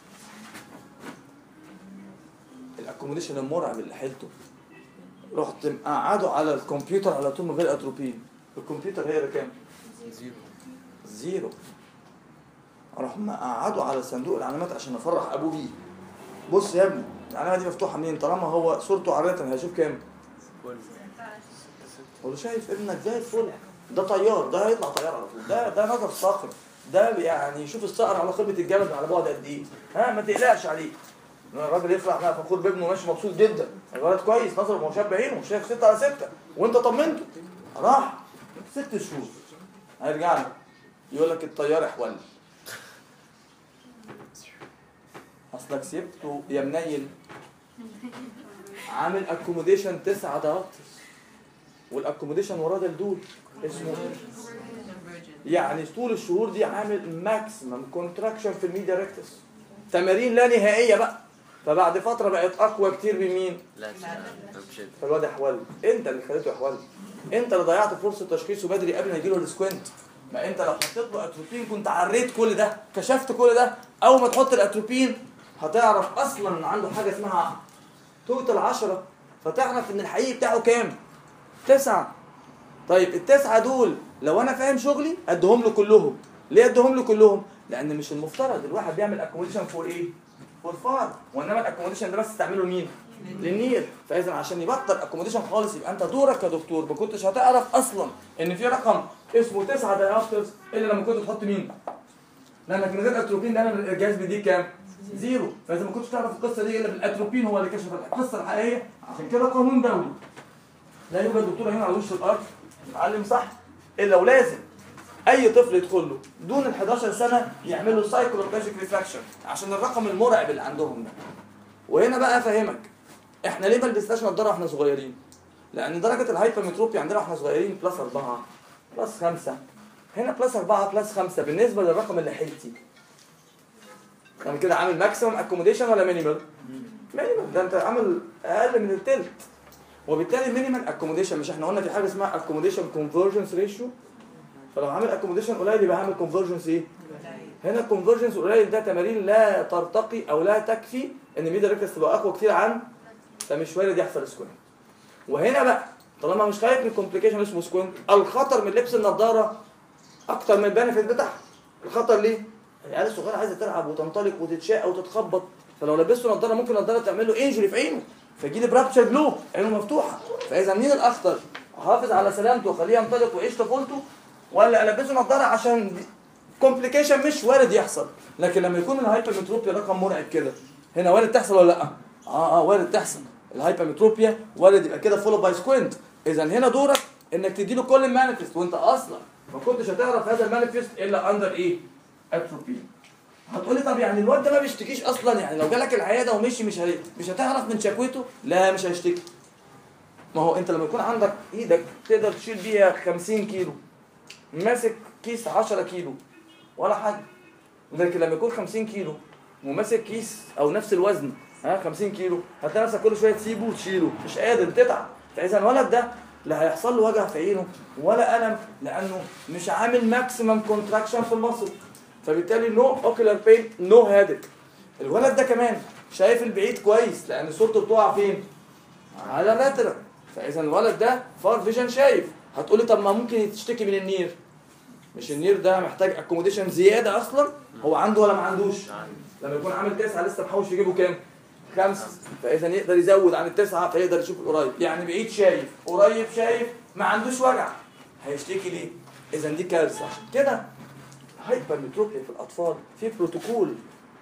الاكوموديشن المرعب اللي حيلته رحت مقعده على الكمبيوتر على طول من غير اتروبين الكمبيوتر هي كام؟ زيرو زيرو اروح مقعده على صندوق العلامات عشان افرح ابوه بيه بص يا ابني العلامه دي مفتوحه منين طالما هو صورته على الريتن هيشوف كام كل هو له شايف ابنك زي الفل ده طيار ده هيطلع طيار على طول ده ده نظر صاقر ده يعني يشوف الصقر على قمه الجبل على بعد قد ايه ها ما تقلقش عليه الراجل يفرح بقى فخور بابنه ماشي مبسوط جدا الولد كويس نظره مشبه عينه وشايف ستة على ستة وانت طمنته راح ست شهور هيرجع لك يقول لك الطيار احول اصلك سيبته يا منيل عامل اكوموديشن تسعة ضغط والاكوموديشن وراه ده الدول اسمه يعني طول الشهور دي عامل ماكسيمم كونتراكشن في الميديا ريكتس تمارين لا نهائيه بقى فبعد فتره بقت اقوى كتير من مين؟ لا مش فالواد احول انت اللي خليته يحول انت اللي ضيعت فرصه تشخيصه بدري قبل ما يجيله السكوينت ما انت لو حطيت له اتروبين كنت عريت كل ده كشفت كل ده اول ما تحط الاتروبين هتعرف اصلا ان عنده حاجه اسمها توتال 10 فتعرف ان الحقيقي بتاعه كام؟ تسعة طيب التسعة دول لو انا فاهم شغلي ادهم له كلهم ليه ادهم له كلهم؟ لان مش المفترض الواحد بيعمل اكوموديشن فور ايه؟ فور فار وانما الاكوموديشن ده بس تعمله لمين؟ للنيل فاذا عشان يبطل اكوموديشن خالص يبقى انت دورك كدكتور ما كنتش هتعرف اصلا ان في رقم اسمه 9 دايابترز الا لما كنت تحط مين؟ لانك من غير اتروبين دايما الجهاز بيديك كام؟ زيرو فاذا ما كنتش تعرف القصه دي الا بالاتروبين هو اللي كشف القصه الحقيقيه عشان كده قانون دولي لا يوجد دكتور هنا على وش الارض يتعلم صح الا ولازم اي طفل يدخل له دون ال 11 سنه يعمل له سايكولوجيك ريفراكشن عشان الرقم المرعب اللي عندهم ده وهنا بقى افهمك احنا ليه ما لبسناش نضاره واحنا صغيرين لان درجه الهايبرمتروبي عندنا واحنا صغيرين بلس 4 بلس 5 هنا بلس 4 بلس 5 بالنسبه للرقم اللي حيلتي يعني كده عامل ماكسيمم اكوموديشن ولا مينيمال مينيمال ده انت عامل اقل من التلت وبالتالي المينيمال اكوموديشن مش احنا قلنا في حاجه اسمها اكوموديشن كونفرجنس ريشيو فلو عامل اكوموديشن قليل يبقى عامل كونفرجنس ايه هنا الكونفرجنس قليل ده تمارين لا ترتقي او لا تكفي ان ميدا ريكتس تبقى اقوى كتير عن فمش وارد يحصل سكوينت وهنا بقى طالما مش خايف من كومبليكيشن اسمه سكوينت الخطر من لبس النضاره اكتر من البنفيت بتاعها الخطر ليه؟ العيال الصغيره عايزه تلعب وتنطلق وتتشاق وتتخبط فلو لبسته نضاره ممكن النضاره تعمل له انجري في عينه فيجي لي برابتشر جلوب عينه مفتوحه فاذا مين الاخطر؟ احافظ على سلامته واخليه ينطلق ويعيش طفولته ولا البسه نضاره عشان كومبليكيشن مش وارد يحصل لكن لما يكون الهايبرمتروبيا رقم مرعب كده هنا وارد تحصل ولا لا؟ اه اه وارد تحصل الهايبرمتروبيا وارد يبقى كده فولو باي سكوينت اذا هنا دورك انك تدي له كل المانيفست وانت اصلا ما كنتش هتعرف هذا المانيفست الا اندر ايه؟ اتروبي هتقولي طب يعني الواد ده ما بيشتكيش اصلا يعني لو جالك العياده ومشي مش هي... مش هتعرف من شكوته لا مش هيشتكي ما هو انت لما يكون عندك ايدك تقدر تشيل بيها 50 كيلو ماسك كيس 10 كيلو ولا حاجه لكن لما يكون 50 كيلو وماسك كيس او نفس الوزن ها 50 كيلو هتلاقي نفسك كل شويه تسيبه وتشيله مش قادر تتعب فاذا الولد ده لا هيحصل له وجع في عينه ولا الم لانه مش عامل ماكسيمم كونتراكشن في المصل فبالتالي نو اوكيلر بين نو هادك الولد ده كمان شايف البعيد كويس لان صورته بتقع فين على الراترة فاذا الولد ده فار فيجن شايف هتقولي طب ما ممكن تشتكي من النير مش النير ده محتاج اكوموديشن زياده اصلا هو عنده ولا ما عندوش لما يكون عامل تسعه لسه محوش يجيبه كام خمسه فاذا يقدر يزود عن التسعه فيقدر يشوف القريب يعني بعيد شايف قريب شايف ما عندوش وجع هيشتكي ليه اذا دي كارثه عشان كده هايبرمتروبيا في الاطفال في بروتوكول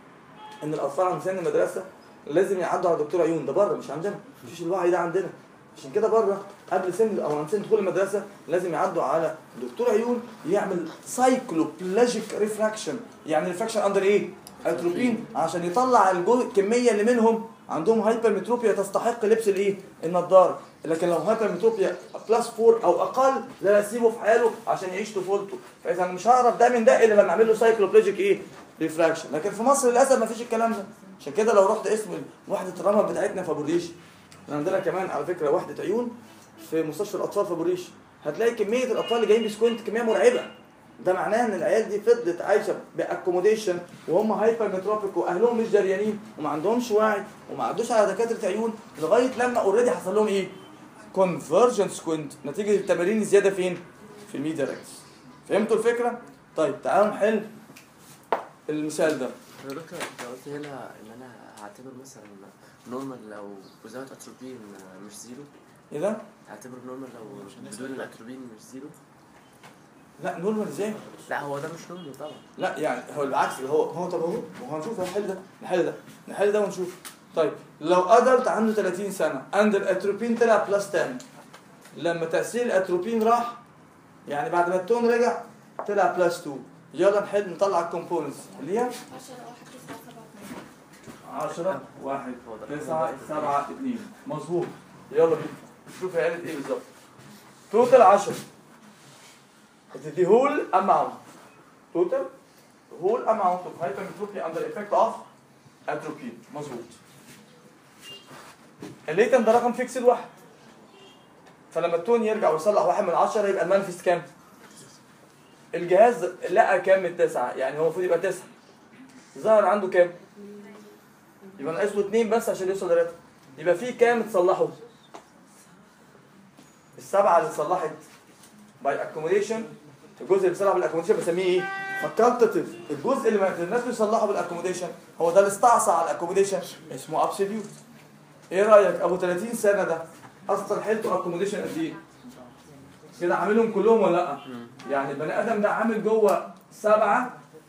ان الاطفال عند سن المدرسه لازم يعدوا على دكتور عيون ده بره مش عندنا مفيش الوعي ده عندنا عشان كده بره قبل سن او عند سن دخول المدرسه لازم يعدوا على دكتور عيون يعمل سايكلوبلاجيك ريفراكشن يعني ريفراكشن اندر ايه؟ اتروبين عشان يطلع الجو الكميه اللي منهم عندهم هايبرمتروبيا تستحق لبس الايه؟ النضاره لكن لو هايبرمتروبيا بلس 4 او اقل لا اسيبه في حاله عشان يعيش طفولته فاذا أنا مش هعرف ده من ده الا لما اعمل له سايكلوبلاجيك ايه؟ ريفراكشن لكن في مصر للاسف ما فيش الكلام ده عشان كده لو رحت اسم وحده الرمل بتاعتنا في ابو الريش احنا عندنا كمان على فكره وحده عيون في مستشفى الاطفال في ابو الريش هتلاقي كميه الاطفال اللي جايين بسكوينت كميه مرعبه ده معناه ان العيال دي فضلت عايشه باكوموديشن وهم هايبر متروبيك واهلهم مش دريانين وما عندهمش وعي وما عدوش على دكاتره عيون لغايه لما اوريدي حصل لهم ايه؟ كونفرجنت سكوينت نتيجه التمارين الزياده فين؟ في الميديا ريكس فهمتوا الفكره؟ طيب تعالوا نحل المثال ده يا دكتور انت قلت هنا ان انا هعتبر مثلا نورمال لو وزارة اتروبين مش زيرو ايه ده؟ هعتبر نورمال لو بدون الاتروبين مش زيرو لا نورمال ازاي؟ لا هو ده مش نورمال طبعا لا يعني هو العكس اللي هو هو طب اهو هو هنشوف هنحل ده نحل ده نحل ده ونشوف طيب لو ادلت عنده 30 سنه عند الاتروبين طلع بلس 10 لما تاثير الاتروبين راح يعني بعد ما التون رجع طلع بلس 2 يلا نحل نطلع الكومبوننتس اللي هي 10 1 9 7 2 مظبوط يلا بينا شوف هي قالت ايه بالظبط توتال 10 the whole amount total whole amount of hypermetropia under effect of atropine مظبوط الليتن ده رقم فيكسد واحد فلما التون يرجع ويصلح واحد من عشرة يبقى المانفست كام؟ الجهاز لقى كام من تسعة يعني هو المفروض يبقى تسعة ظهر عنده كام؟ يبقى ناقص له اتنين بس عشان يوصل لراتب يبقى في كام اتصلحوا؟ السبعة اللي اتصلحت باي اكوموديشن الجزء اللي بيصلح بالاكوموديشن بسميه ايه؟ فاكولتاتيف الجزء اللي ما الناس بيصلحوا بالاكوموديشن هو ده اللي استعصى على الاكوموديشن اسمه ابسوليوت ايه رايك ابو 30 سنه ده اصلا حيلته اكوموديشن قد ايه؟ كده عاملهم كلهم ولا لا؟ يعني البني ادم ده عامل جوه سبعه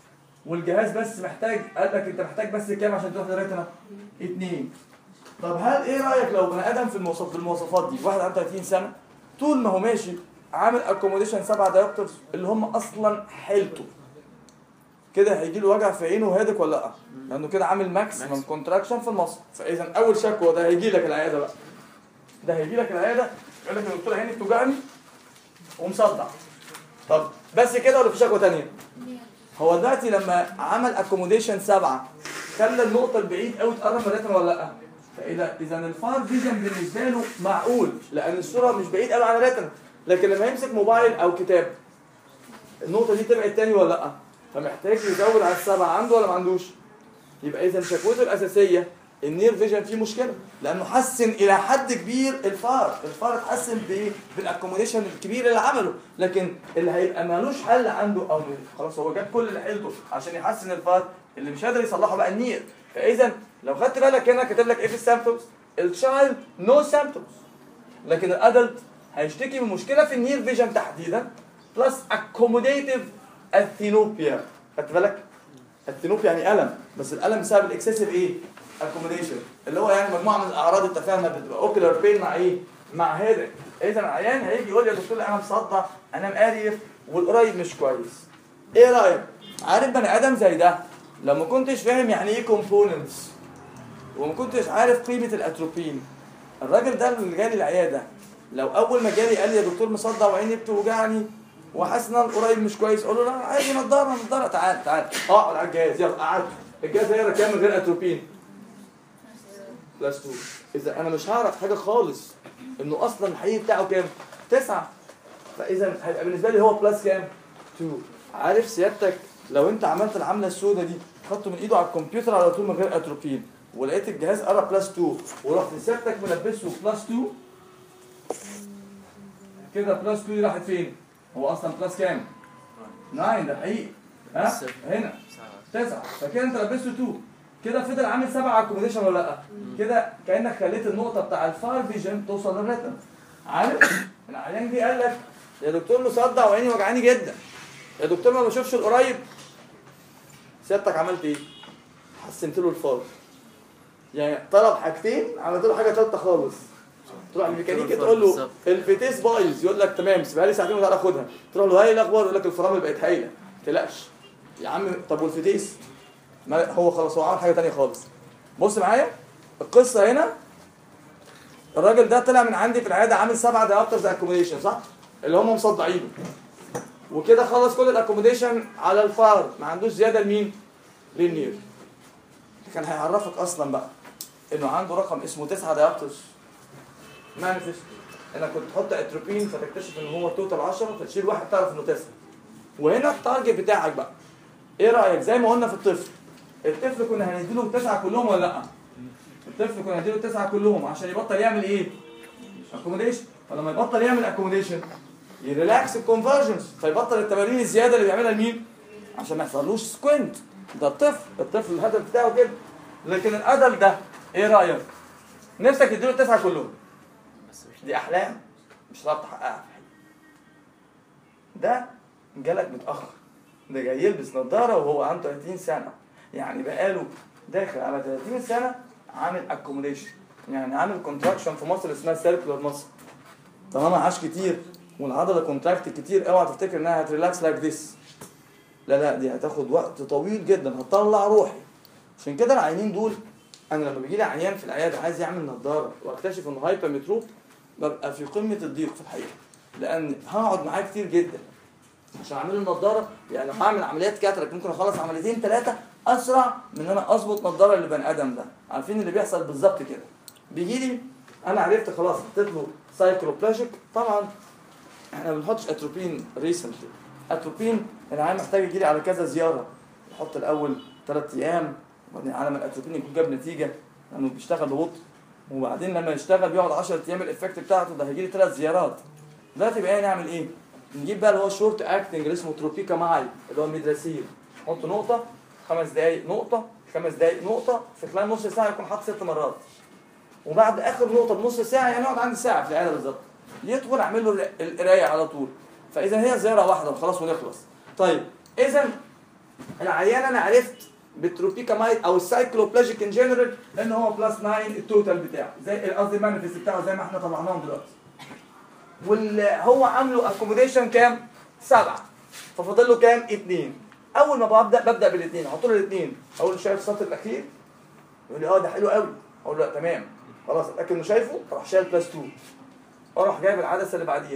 والجهاز بس محتاج قال لك انت محتاج بس كام عشان تروح للريتنا؟ اتنين طب هل ايه رايك لو بني ادم في المواصف في المواصفات دي واحد عنده 30 سنه طول ما هو ماشي عامل اكوموديشن سبعه دايوبترز اللي هم اصلا حيلته كده هيجي له وجع في عينه هادك ولا لا؟ لانه كده عامل ماكسيمم كونتراكشن في المصل فاذا اول شكوى ده هيجي لك العياده بقى ده هيجي لك العياده يقول لك يا دكتور عيني بتوجعني ومصدع طب بس كده ولا في شكوى تانية؟ هو دلوقتي لما عمل اكوموديشن سبعه خلى النقطه البعيد قوي تقرب من الريتنا ولا لا؟ فاذا اذا الفار فيجن بالنسبه له معقول لان الصوره مش بعيد قوي عن الريتنا لكن لما يمسك موبايل او كتاب النقطه دي تبعد تاني ولا لا؟ فمحتاج يزود على السبعه عنده ولا ما عندوش؟ يبقى اذا شكوته الاساسيه النير فيجن فيه مشكله لانه حسن الى حد كبير الفار الفار اتحسن بايه بالاكوموديشن الكبير اللي عمله لكن اللي هيبقى مالوش حل عنده او خلاص هو جاب كل اللي حيلته عشان يحسن الفار اللي مش قادر يصلحه بقى النير فاذا لو خدت بالك هنا كاتب لك ايه في السيمبتومز التشايلد نو سيمبتومز لكن الادلت هيشتكي من مشكله في النير فيجن تحديدا بلس اكوموديتيف اثينوبيا خدت بالك التنوب يعني الم بس الالم بسبب الاكسسيف ايه اكوموديشن اللي هو يعني مجموعه من الاعراض انت فاهمها بتبقى اوكلر بين مع ايه مع هيدك اذا العيان هيجي يقول لي يا دكتور انا مصدع انا مقريف والقريب مش كويس ايه رايك عارف بني ادم زي ده لو ما كنتش فاهم يعني ايه كومبوننتس وما كنتش عارف قيمه الاتروبين الراجل ده اللي جالي العياده لو اول ما جالي قال لي يا دكتور مصدع وعيني بتوجعني وحاسس ان انا القريب مش كويس اقول له لا عادي نضاره نضاره تعال تعال اقعد على الجهاز يلا قعد الجهاز هيقرا كام من غير اتروبين بلس 2 اذا انا مش هعرف حاجه خالص انه اصلا الحقيقي بتاعه كام؟ تسعه فاذا هيبقى بالنسبه لي هو بلس كام؟ 2 عارف سيادتك لو انت عملت العمله السوداء دي خدته من ايده على الكمبيوتر على طول من غير اتروبين ولقيت الجهاز قرا بلس 2 ورحت سيادتك ملبسه بلس 2 كده بلس 2 دي راحت فين؟ هو اصلا بلس كام؟ 9 ده حقيقي ها؟ بس- هنا سبعة. تسعة فكده انت لبسته 2 كده فضل عامل سبعة اكوموديشن ولا لا؟ كده كانك خليت النقطة بتاع الفار فيجن توصل للريتم عارف؟ العيان دي قال لك يا دكتور مصدع وعيني وجعاني جدا يا دكتور ما بشوفش القريب سيادتك عملت ايه؟ حسنت له الفار يعني طلب حاجتين عملت له حاجة تالتة خالص تروح الميكانيكي تقول له بالظبط. الفتيس بايظ يقول لك تمام سيبها لي ساعتين وتعالى خدها تروح له هاي إيه الاخبار يقول لك الفرامل بقت هايله ما تقلقش يا عم طب والفتيس ما هو خلاص هو عمل حاجه تانية خالص بص معايا القصه هنا الراجل ده طلع من عندي في العياده عامل سبعه دايابترز اكوموديشن صح اللي هم مصدعينه وكده خلص كل الاكوموديشن على الفار ما عندوش زياده لمين للنير كان هيعرفك اصلا بقى انه عنده رقم اسمه 9 دايابترز مانيفست انك كنت تحط اتروبين فتكتشف ان هو توتال 10 فتشيل واحد تعرف انه 9 وهنا التارجت بتاعك بقى ايه رايك زي ما قلنا في الطفل الطفل كنا هنديله التسعه كلهم ولا لا الطفل كنا هنديله التسعه كلهم عشان يبطل يعمل ايه اكوموديشن فلما يبطل يعمل اكوموديشن يريلاكس الكونفرجنس فيبطل التمارين الزياده اللي بيعملها لمين عشان ما يحصلوش سكوينت ده الطفل الطفل الهدف بتاعه كده لكن الادل ده ايه رايك نفسك تديله التسعه كلهم بس مش دي احلام مش هتعرف تحققها في الحقيقه ده جالك متاخر ده جاي يلبس نظاره وهو عنده 30 سنه يعني بقاله داخل على 30 سنه عامل اكوموديشن يعني عامل كونتراكشن في مصر اسمها سيركلر مصر طالما عاش كتير والعضله كونتراكت كتير اوعى تفتكر انها هتريلاكس لايك ذس لا لا دي هتاخد وقت طويل جدا هتطلع روحي عشان كده العيانين دول انا لما بيجي لي عيان في العياده عايز يعمل نظاره واكتشف انه هايبر متروب ببقى في قمه الضيق في الحقيقه لان هقعد معاه كتير جدا عشان اعمل له النضاره يعني لو هعمل عمليات كاتراك ممكن اخلص عمليتين ثلاثه اسرع من ان انا اظبط نضاره للبني ادم ده عارفين اللي بيحصل بالظبط كده بيجي لي انا عرفت خلاص حطيت له سايكلوبلاجيك طبعا احنا ما بنحطش اتروبين ريسنتلي اتروبين العيان محتاج يجي لي على كذا زياره يحط الاول ثلاث ايام وبعدين على ما الاتروبين يكون جاب نتيجه لانه بيشتغل ببطء وبعدين لما يشتغل بيقعد 10 ايام الايفكت بتاعته ده هيجي لي ثلاث زيارات دلوقتي بقى نعمل ايه؟ نجيب بقى اللي هو شورت اكتنج اللي اسمه تروبيكا ماي اللي هو الميدراسيل نحط نقطه خمس دقائق نقطه خمس دقائق نقطه في خلال نص ساعه يكون حاطط ست مرات وبعد اخر نقطه بنص ساعه يعني اقعد عندي ساعه في العياده بالظبط يدخل اعمل له القرايه على طول فاذا هي زياره واحده وخلاص ونخلص طيب اذا العيان انا عرفت بالتروبيكامايد او السايكلوبلاجيك ان جنرال ان هو بلس 9 التوتال بتاعه زي قصدي المانيفست بتاعه زي ما احنا طلعناهم دلوقتي واللي هو عامله اكوموديشن كام؟ سبعه ففاضل له كام؟ اثنين اول ما ببدا ببدا بالاثنين احط له الاثنين اقول له شايف السطر الاخير؟ يقول لي اه ده حلو قوي اقول له لا تمام خلاص اتاكد انه شايفه اروح شايل بلس 2 اروح جايب العدسه اللي بعديها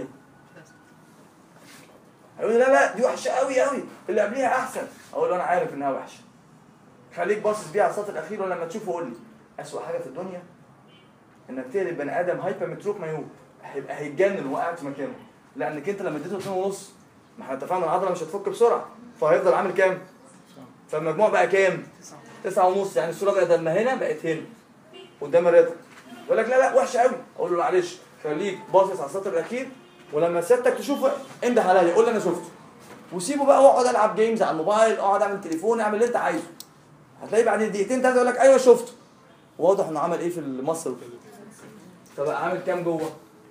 هيقول لي لا لا دي وحشه قوي قوي اللي قبليها احسن اقول له انا عارف انها وحشه خليك باصص بيها على السطر الاخير ولما تشوفه قول لي اسوء حاجه في الدنيا انك تقلب بني ادم هايبر متروك مايوب هيبقى هيتجنن وهو قاعد في مكانه لانك انت لما اديته 2 ونص ما احنا اتفقنا العضله مش هتفك بسرعه فهيفضل عامل كام؟ فالمجموع بقى كام؟ تسعة ونص يعني الصوره بقت لما هنا بقت هنا قدام الريتم يقول لك لا لا وحشه قوي اقول له معلش خليك باصص على السطر الاخير ولما سيادتك تشوفه انده عليا قول لي انا شفته وسيبه بقى واقعد العب جيمز على الموبايل اقعد اعمل تليفون اعمل اللي انت عايزه هتلاقي بعد دقيقتين ثلاثه يقول لك ايوه شفته واضح انه عمل ايه في المصل فبقى عامل كام جوه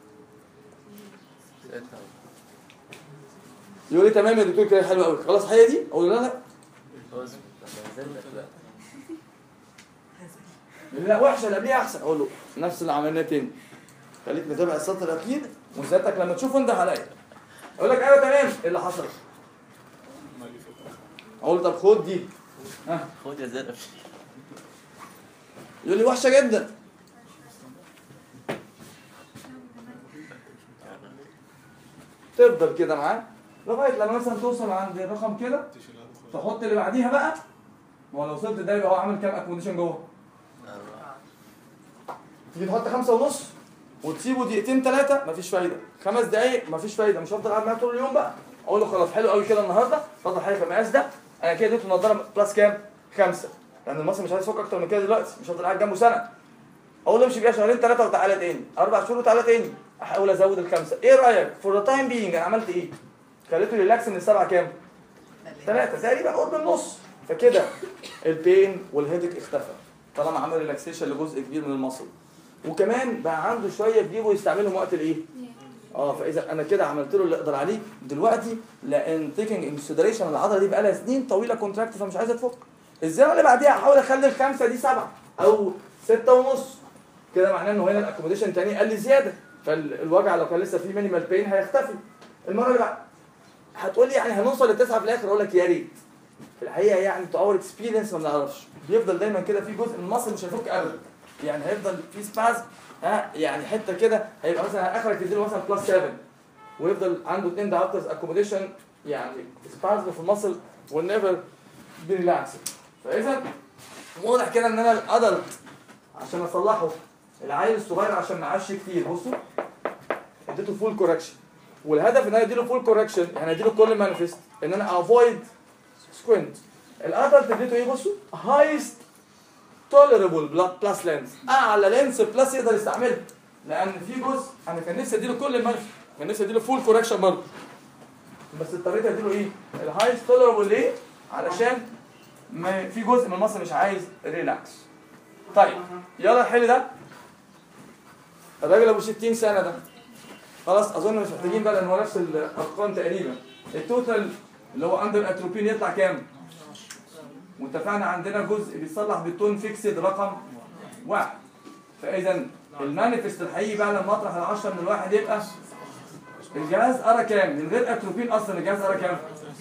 يقول لي تمام يا دكتور كده حلو قوي خلاص هي دي اقول له لا لا اصبر طب ما زلنا لا يقول لي لا وحشه اللي قبليها احسن اقول له نفس اللي عملناه تاني خليك متابع السطر الاخير وسيادتك لما تشوفه انده عليا اقول لك ايوه تمام ايه اللي حصل اقول له طب خد دي ها خد يا زلمه يقول لي وحشه جدا تفضل كده معاه لغايه لما مثلا توصل عند الرقم كده تحط اللي بعديها بقى ما هو لو وصلت ده يبقى هو عامل كام اكوموديشن جوه تيجي تحط خمسة ونص وتسيبه دقيقتين ثلاثة مفيش فايدة خمس دقايق مفيش فايدة مش هفضل قاعد معاه طول اليوم بقى أقول له خلاص حلو قوي كده النهاردة اتفضل حضرتك المقاس ده أنا كده اديته النضارة بلس كام؟ خمسة لأن المصري مش عايز يفك أكتر من كده دلوقتي مش هفضل قاعد جنبه سنة أقول له امشي بيها شهرين ثلاثة وتعالى تاني أربع شهور وتعالى تاني أحاول أزود الخمسة إيه رأيك؟ فور ذا تايم بينج أنا عملت إيه؟ خليته ريلاكس من السبعة كام؟ ثلاثة تقريبا قرب النص فكده البين والهيدك اختفى طالما عمل ريلاكسيشن لجزء كبير من المصل وكمان بقى عنده شويه تجيبه يستعملهم وقت الايه؟ اه فاذا انا كده عملت له اللي اقدر عليه دلوقتي لان تيكنج انسودريشن العضله دي بقى لها سنين طويله كونتراكت فمش عايزه تفك الزمن اللي بعديها هحاول اخلي الخمسه دي سبعه او سته ونص كده معناه انه هنا الاكوموديشن تاني قل زياده فالوجع لو كان لسه فيه مينيمال بين هيختفي المره اللي بعد هتقول لي يعني هنوصل للتسعه في الاخر اقول لك يا ريت في الحقيقه يعني تو اور اكسبيرينس ما بنعرفش بيفضل دايما كده في جزء من المصل مش هيفك ابدا يعني هيفضل في سباز ها يعني حته كده هيبقى مثلا اخرك تديله مثلا بلس 7 ويفضل عنده اثنين دايابترز اكوموديشن يعني سباز في المصل والنيفر بريلاكس فاذا واضح كده ان انا الادلت عشان اصلحه العيل الصغير عشان ما عاش كتير بصوا اديته فول كوركشن والهدف ان انا اديله فول كوركشن يعني اديله كل مانيفست ان انا افويد سكوينت الادلت اديته ايه بصوا هايست توليربل بلس لينس اعلى لينس بلس يقدر يستعملها لان في جزء انا كان نفسي اديله كل المانيفست كان نفسي اديله فول كوركشن برضه بس اضطريت اديله ايه الهايست توليربل ليه علشان ما في جزء من المصل مش عايز ريلاكس طيب يلا الحل ده الراجل ابو 60 سنه ده خلاص اظن مش محتاجين بقى لان هو نفس الارقام تقريبا التوتال اللي هو اندر اتروبين يطلع كام؟ واتفقنا عندنا جزء بيتصلح بالتون فيكسد رقم واحد فاذا المانيفست الحقيقي بقى لما اطرح ال 10 من الواحد يبقى الجهاز ارى كام؟ من غير اتروبين اصلا الجهاز ارى كام؟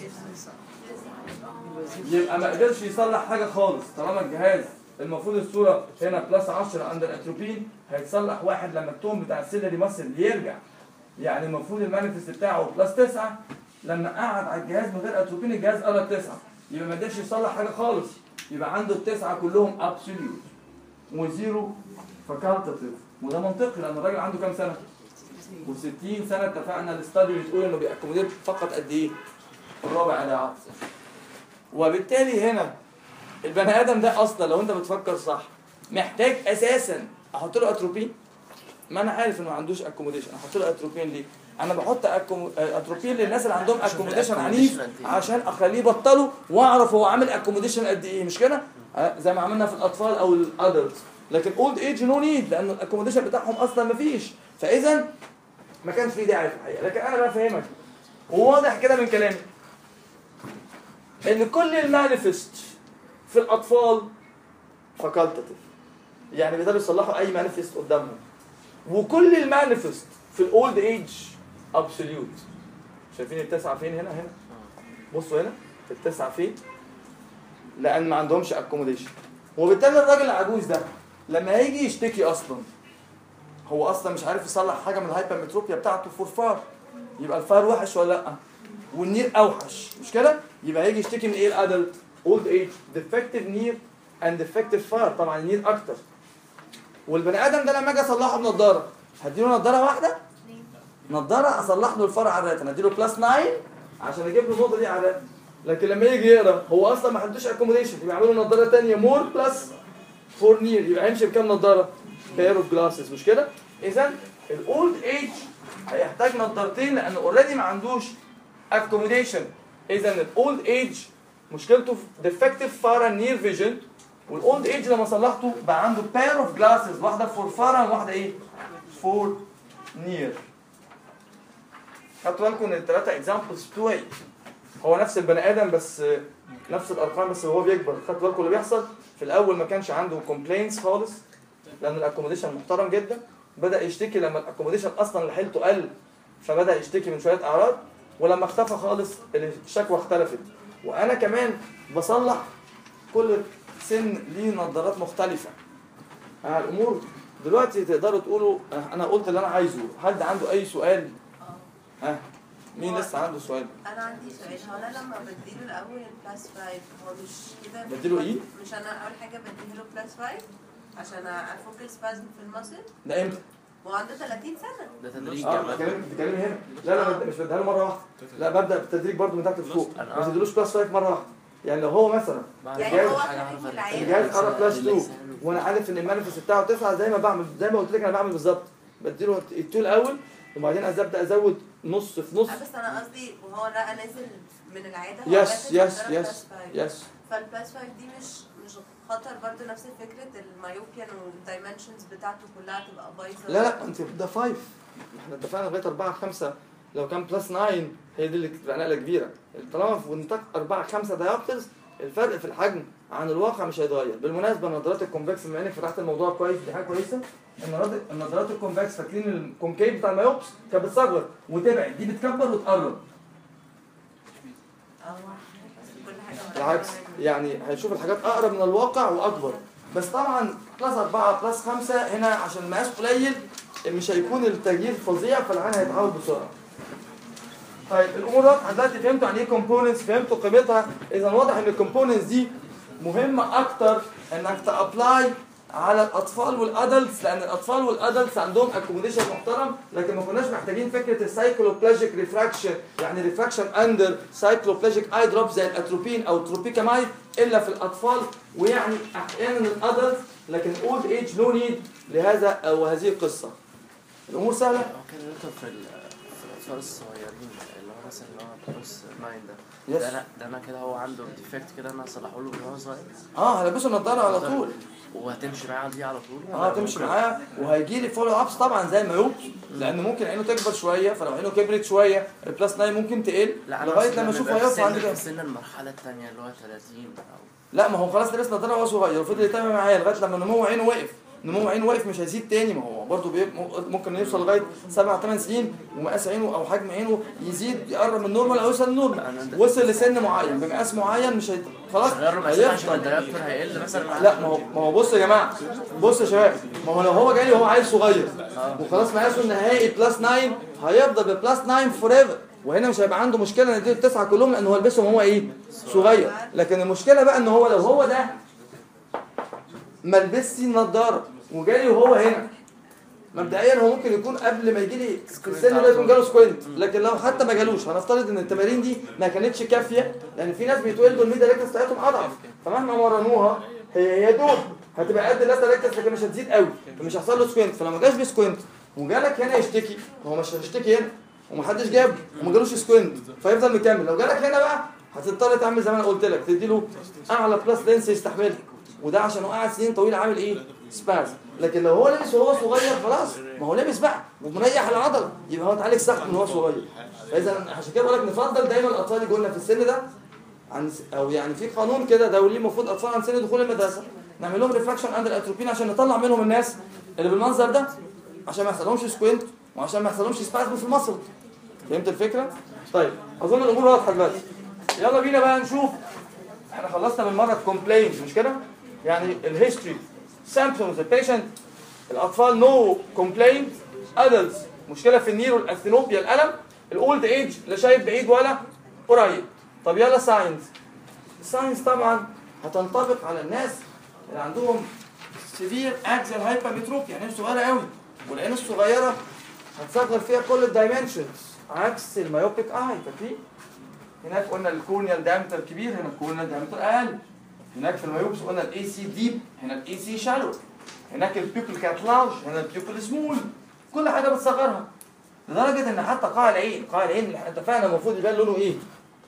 يبقى ما قدرش يصلح حاجه خالص طالما الجهاز المفروض الصوره هنا بلس 10 عند الاتروبين هيتصلح واحد لما التون بتاع السيلري ماسل يرجع يعني المفروض المانيفست بتاعه بلس 9 لما قعد على الجهاز من غير اتروبين الجهاز قرا 9 يبقى ما قدرش يصلح حاجه خالص يبقى عنده التسعه كلهم ابسوليوت وزيرو فاكولتاتيف وده منطقي لان الراجل عنده كام سنه؟ و60 سنه اتفقنا الاستاديو بتقول انه بيأكوموديت فقط قد ايه؟ الرابع اداء وبالتالي هنا البني ادم ده اصلا لو انت بتفكر صح محتاج اساسا احط له اتروبين ما انا عارف انه ما عندوش اكوموديشن احط له اتروبين ليه؟ انا بحط أكوم... اتروبين للناس اللي عندهم عشان اكوموديشن الaccommodation عنيف قد إيه. عشان اخليه يبطله واعرف هو عامل اكوموديشن قد ايه مش كده؟ آه، زي ما عملنا في الاطفال او الادلت لكن اولد ايج نو نيد لان الاكوموديشن بتاعهم اصلا ما فيش فاذا ما كانش فيه داعي في الحقيقه لكن انا بفهمك وواضح كده من كلامي ان كل المانيفست في الاطفال فاكولتاتيف يعني بيقدروا يصلحوا اي مانيفست قدامهم وكل المانيفست في الاولد ايج ابسوليوت شايفين التسعه فين هنا هنا بصوا هنا التسعه فين لان ما عندهمش اكوموديشن وبالتالي الراجل العجوز ده لما هيجي يشتكي اصلا هو اصلا مش عارف يصلح حاجه من الهايبرمتروبيا بتاعته فور فار يبقى الفار وحش ولا لا والنير اوحش مش كده يبقى هيجي يشتكي من ايه الادلت اولد ايج ديفكتيف نير اند ديفكتيف فار طبعا النير اكتر والبني ادم ده لما اجي اصلحه بنضاره هديله نضاره واحده نضاره اصلح له الفرع على الراتن اديله بلس 9 عشان اجيب له النقطه دي على الراتن لكن لما يجي يقرا هو اصلا ما عندوش اكوموديشن يبقى يعملوا نضاره ثانيه مور بلس فور نير يبقى هيمشي بكام نضاره؟ بير اوف جلاسز مش كده؟ اذا الاولد ايج هيحتاج نضارتين لانه اوريدي ما عندوش اكوموديشن اذا الاولد ايج مشكلته في ديفكتيف فارا نير فيجن والاولد ايج لما صلحته بقى عنده بير اوف جلاسز واحده فور فارا وواحده ايه؟ فور نير خدتوا بالكم ان الثلاثه اكزامبلز بتوعي هو نفس البني ادم بس نفس الارقام بس وهو بيكبر خدتوا بالكم اللي بيحصل في الاول ما كانش عنده كومبلينز خالص لان الاكوموديشن محترم جدا بدا يشتكي لما الاكوموديشن اصلا اللي حيلته قل فبدا يشتكي من شويه اعراض ولما اختفى خالص الشكوى اختلفت وانا كمان بصلح كل سن ليه نظارات مختلفه آه الامور دلوقتي تقدروا تقولوا آه، انا قلت اللي انا عايزه حد عنده اي سؤال اه ها مين لسه عنده سؤال انا عندي سؤال هو انا لما بديله الاول البلس 5 هو مش كده بديله إيه؟ مش انا اول حاجه بديله بلس 5 عشان افك السبازم في المصل ده امتى؟ وهو عنده 30 سنه ده تدريج اه جامد بتكلم بتكلمي هنا لا لا بد- مش بديها له مره واحده لا ببدا بالتدريج برضه من تحت لفوق أنا- ما تديلوش بلس 5 مره واحده يعني لو هو مثلا يعني الجهاز- هو حاجة خارج أعرف من أركب. العيادة. الجهاز قرب بلس 2 وانا عارف ان المانيفست بتاعه 9 زي ما بعمل زي ما قلت لك انا بعمل بالظبط بديله التو الاول وبعدين ابدا ازود نص في نص آه، بس انا قصدي وهو لقى نازل من العياده هو يس نازل يس بضرب يس plus five. يس فالبلس 5 دي مش مش خطر برضو نفس فكره المايوبيان والدايمنشنز بتاعته كلها تبقى بايظه لا لا انت ده 5 احنا اتفقنا لغايه 4 5 لو كان بلس 9 هي دي اللي تبقى نقله كبيره طالما في نطاق 4 5 دايوبترز الفرق في الحجم عن الواقع مش هيتغير بالمناسبه نظارات الكونفكس بما انك فتحت الموضوع كويس دي حاجه كويسه النظارات النظارات الكونفكس فاكرين الكونكيف بتاع المايوبس كانت بتصغر وتبعد دي بتكبر وتقرب اه كل حاجه بالعكس يعني هيشوف الحاجات اقرب من الواقع واكبر بس طبعا بلس 4 بلس 5 هنا عشان المقاس قليل مش هيكون التغيير فظيع فالعين هيتعود بسرعه طيب الامور واضحه دلوقتي فهمتوا يعني ايه كومبوننتس فهمتوا قيمتها اذا واضح ان الكومبوننتس دي مهمه اكتر انك تابلاي على الاطفال والادلتس لان الاطفال والادلتس عندهم اكوموديشن محترم لكن ما كناش محتاجين فكره السايكلوبلاجيك ريفراكشن يعني ريفراكشن اندر سايكلوبلاجيك اي دروب زي الاتروبين او التروبيكامايد الا في الاطفال ويعني احيانا الادلتس لكن الاولد ايج نو نيد لهذا او هذه القصه الامور سهله هو كان يركب في ال- في الاطفال الصغيرين اللي هو مثلا اللي هو بلس 9 ده يس. ده انا ده انا كده هو عنده ديفكت كده انا اصلحه له من هو صغير اه هلبسه النضاره على طول وهتمشي معاه دي على طول اه تمشي معاه وهيجي لي فولو ابس طبعا زي ما يوب لان ممكن عينه تكبر شويه فلو عينه كبرت شويه البلس 9 ممكن تقل لا انا لغايه أقصد لما لما اشوف يبقى في هيقف سن- عندي في كام سن المرحله الثانيه اللي هو 30 او لا ما هو خلاص لبس نضاره وهو صغير وفضل يتابع معايا لغايه لما نمو عينه وقف نمو عينه وقف مش هيزيد تاني ما هو برضه بيب... ممكن يوصل لغايه سبع ثمان سنين ومقاس عينه او حجم عينه يزيد يقرب من النورمال او يوصل للنورمال وصل لسن معين بمقاس معين مش هي... خلاص غير له مقاسات عشان هيفضل الدايركتور هيقل مثلا مع لا ما هو ما هو بص يا جماعه بص يا شباب ما هو لو هو جاي لي وهو عيل صغير وخلاص مقاسه النهائي بلس 9 هيفضل ببلس 9 فور ايفر وهنا مش هيبقى عنده مشكله ان يديله التسعه كلهم لان هو لبسهم وهو ايه؟ صغير لكن المشكله بقى ان هو لو هو ده ما لبسش النضاره وجالي وهو هنا مبدئيا هو ممكن يكون قبل ما يجي لي في السن ده يكون جاله سكوينت لكن لو حتى ما جالوش هنفترض ان التمارين دي ما كانتش كافيه لان في ناس بيتولدوا الميدا ريكتس بتاعتهم اضعف فمهما مرنوها هي هي دوب هتبقى قد اللاتا ريكتس لكن مش هتزيد قوي فمش هيحصل له سكوينت فلما جاش بسكوينت وجالك هنا يشتكي هو مش هيشتكي هنا ومحدش جاب وما جالوش سكوينت فيفضل مكمل لو جالك هنا بقى هتضطر تعمل زي ما انا قلت لك تديله اعلى بلس لينس يستحملها وده عشان هو قاعد سنين طويله عامل ايه؟ سباز لكن لو هو لابس وهو صغير خلاص ما هو لابس بقى ومريح العضله يبقى هو اتعالج صح من هو صغير فاذا عشان كده بقول لك نفضل دايما الاطفال يجوا لنا في السن ده عن او يعني في قانون كده دولي المفروض اطفال عن سن دخول المدرسه نعمل لهم ريفراكشن اندر الاتروبين عشان نطلع منهم الناس اللي بالمنظر ده عشان ما يحصلهمش سكوينت وعشان ما يحصلهمش سبازم في المصل فهمت الفكره؟ طيب اظن الامور واضحه دلوقتي يلا بينا بقى نشوف احنا خلصنا بالمره الكومبلين مش كده؟ يعني الهيستوري symptoms البيشنت الاطفال نو كومبلين ادلتس مشكله في النيرو الاثينوبيا الالم الاولد ايج لا شايف بعيد ولا قريب طب يلا ساينس الساينس طبعا هتنطبق على الناس اللي عندهم سيفير اكزل هايبرمتروبيا يعني صغيره قوي والعين الصغيره هتصغر فيها كل الدايمنشنز عكس المايوبيك اي فاكرين هناك قلنا الكورنيال دايمتر كبير هنا الكورنيال دايمتر اقل هناك في المايوبس قلنا الاي سي ديب هنا الاي سي شالو هناك البيبل كانت لارج هنا البيبل سمول كل حاجه بتصغرها لدرجه ان حتى قاع العين قاع العين اللي احنا اتفقنا المفروض يبان لونه ايه؟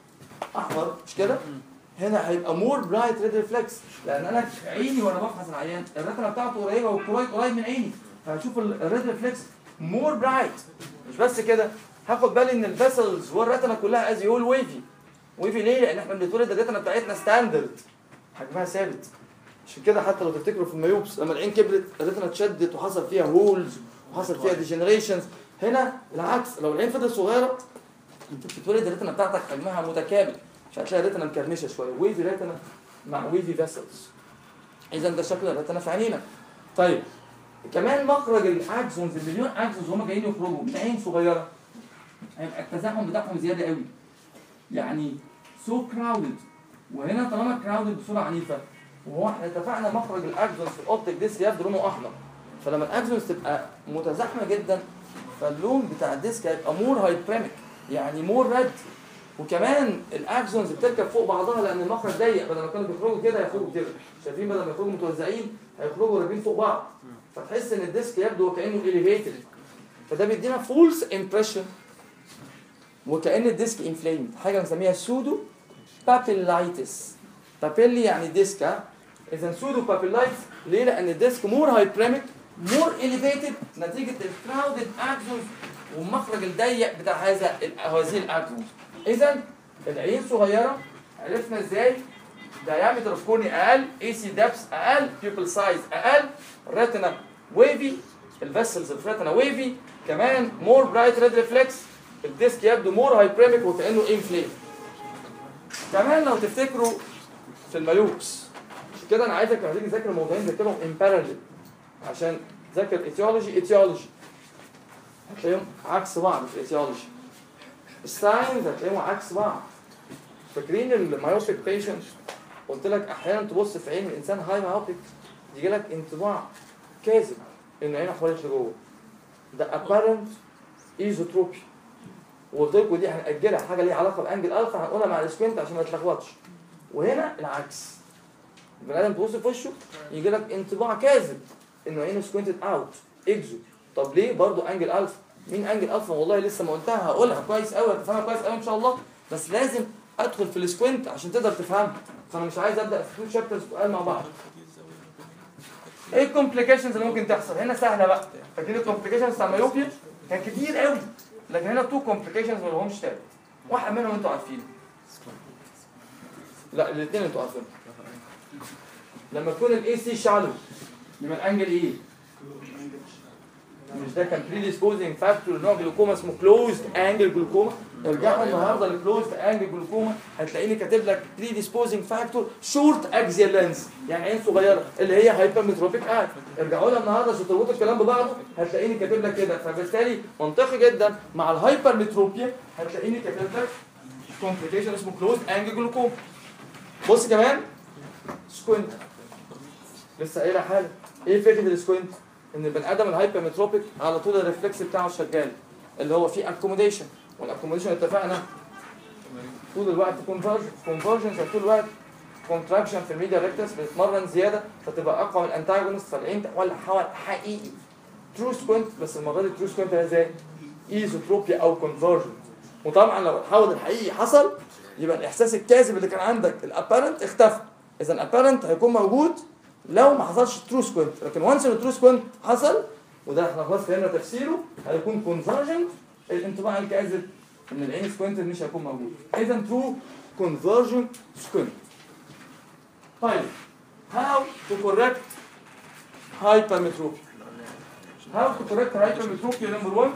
احمر مش كده؟ هنا هيبقى مور برايت ريد ريفلكس لان انا عيني وانا بفحص العيان الرتنه بتاعته قريبه والكرويد قريب من عيني فهشوف الريد ريفلكس مور برايت مش بس كده هاخد بالي ان الفيسلز والرتنه كلها از يول ويفي ويفي ليه؟ لان احنا بنتولد الرتنه بتاعتنا ستاندرد حجمها ثابت عشان كده حتى لو تفتكروا في الميوبس لما العين كبرت الرتنه اتشدت وحصل فيها هولز وحصل فيها ديجنريشنز هنا العكس لو العين فضلت صغيره انت بتتولد الرتنه بتاعتك حجمها متكامل فهتلاقي الرتنه مكرمشه شويه ويفي رتنه مع ويفي فيسلز اذا ده شكل الرتنه في عينينا طيب كمان مخرج الاكسونز المليون اكسونز هم جايين يخرجوا من عين صغيره هيبقى التزاحم بتاعهم زياده قوي يعني سو كراودد وهنا طالما كراودد بصوره عنيفه وهو احنا اتفقنا مخرج الاكسونز في الاوبتيك ديسك يبدو لونه احمر فلما الاكسونز تبقى متزاحمه جدا فاللون بتاع الديسك هيبقى مور هايبريميك يعني مور ريد وكمان الاكسونز بتركب فوق بعضها لان المخرج ضيق بدل ما كانوا بيخرجوا كده هيخرجوا كده شايفين بدل ما يخرجوا متوزعين هيخرجوا راكبين فوق بعض فتحس ان الديسك يبدو وكانه اليفيتد فده بيدينا فولس امبريشن وكان الديسك انفليمد حاجه بنسميها سودو بابيلايتس بابيلي يعني ديسك ها؟ اذا سودو بابيلايتس ليه؟ لان الديسك مور هايبريميك مور اليفيتد نتيجه الكراودد اكسونز والمخرج الضيق بتاع هذا هذه الاكسونز اذا العين صغيره عرفنا ازاي diameter of cornea اقل AC depth اقل pupil size اقل retina wavy الفيسلز في retina wavy كمان more bright red reflex الديسك يبدو more hyperemic وكانه inflamed كمان لو تفتكروا في المايوبس عشان كده انا عايزك لما تيجي تذاكر الموضوعين تذاكرهم in parallel عشان تذاكر etiology etiology هتلاقيهم عكس بعض في etiology الساينز هتلاقيهم عكس بعض فاكرين المايوبيك بيشنت قلت لك احيانا تبص في عين الانسان هاي مايوبيك يجي لك انطباع كاذب ان عينه حواليك لجوه ده apparent ايزوتروبي وقلت لكم دي هنأجلها حاجه ليها علاقه بانجل الفا هنقولها مع السكوينت عشان ما تتلخبطش وهنا العكس البني ادم تبص في وشه يجي لك انطباع كاذب انه عينه سكوينتد اوت اكزو طب ليه برضو انجل الفا مين انجل الفا والله لسه ما قلتها هقولها كويس قوي هتفهمها كويس قوي ان شاء الله بس لازم ادخل في السكوينت عشان تقدر تفهمها فانا مش عايز ابدا في تو شابترز سؤال مع بعض ايه الكومبليكيشنز اللي ممكن تحصل هنا سهله بقى فاكرين الكومبليكيشنز بتاع المايوبيا كان كتير قوي لكن هنا تو كومبليكيشنز ما لهمش تالت واحد منهم انتوا عارفينه لا الاثنين انتوا عارفينهم لما تكون الاي سي شالو يبقى الانجل ايه مش ده كان بريديسبوزنج فاكتور نوع جلوكوما اسمه كلوزد انجل جلوكوما ارجعوا النهارده للكلوزد انجل جلوكوما هتلاقيني كاتب لك بريديسبوزنج فاكتور شورت اكزيال لينس يعني عين صغيره اللي هي هايبرمتروبيك اك ارجعوا لها النهارده عشان تربطوا الكلام ببعضه هتلاقيني كاتب لك كده فبالتالي منطقي جدا مع الهايبرمتروبيا هتلاقيني كاتب لك كومبليكيشن اسمه كلوزد انجل جلوكوما بص كمان سكوينت لسه قايلها حاجه ايه فكره السكوينت؟ ان البني ادم الهايبرمتروبيك على طول الريفلكس بتاعه شغال اللي هو فيه اكوموديشن والاكوموديشن اتفقنا طول الوقت كونفرجن كونفرجن طول الوقت كونتراكشن في الميديا ريكتس بتتمرن زياده فتبقى اقوى من الانتاجونست فالعين تحول حول حقيقي ترو سكوينت بس المره دي ترو سكوينت ازاي؟ ايزوتروبيا او كونفرجن وطبعا لو التحول الحقيقي حصل يبقى الاحساس الكاذب اللي كان عندك الابارنت اختفى اذا الابارنت هيكون موجود لو ما حصلش ترو سكوينت لكن وانس ان الترو سكوينت حصل وده احنا خلاص فهمنا تفسيره هيكون كونفرجن الانطباع الكاذب ان العين سكوينتد مش هيكون موجود اذا ترو كونفرجن سكوينت طيب how to correct hypermetropia how to correct hypermetropia number one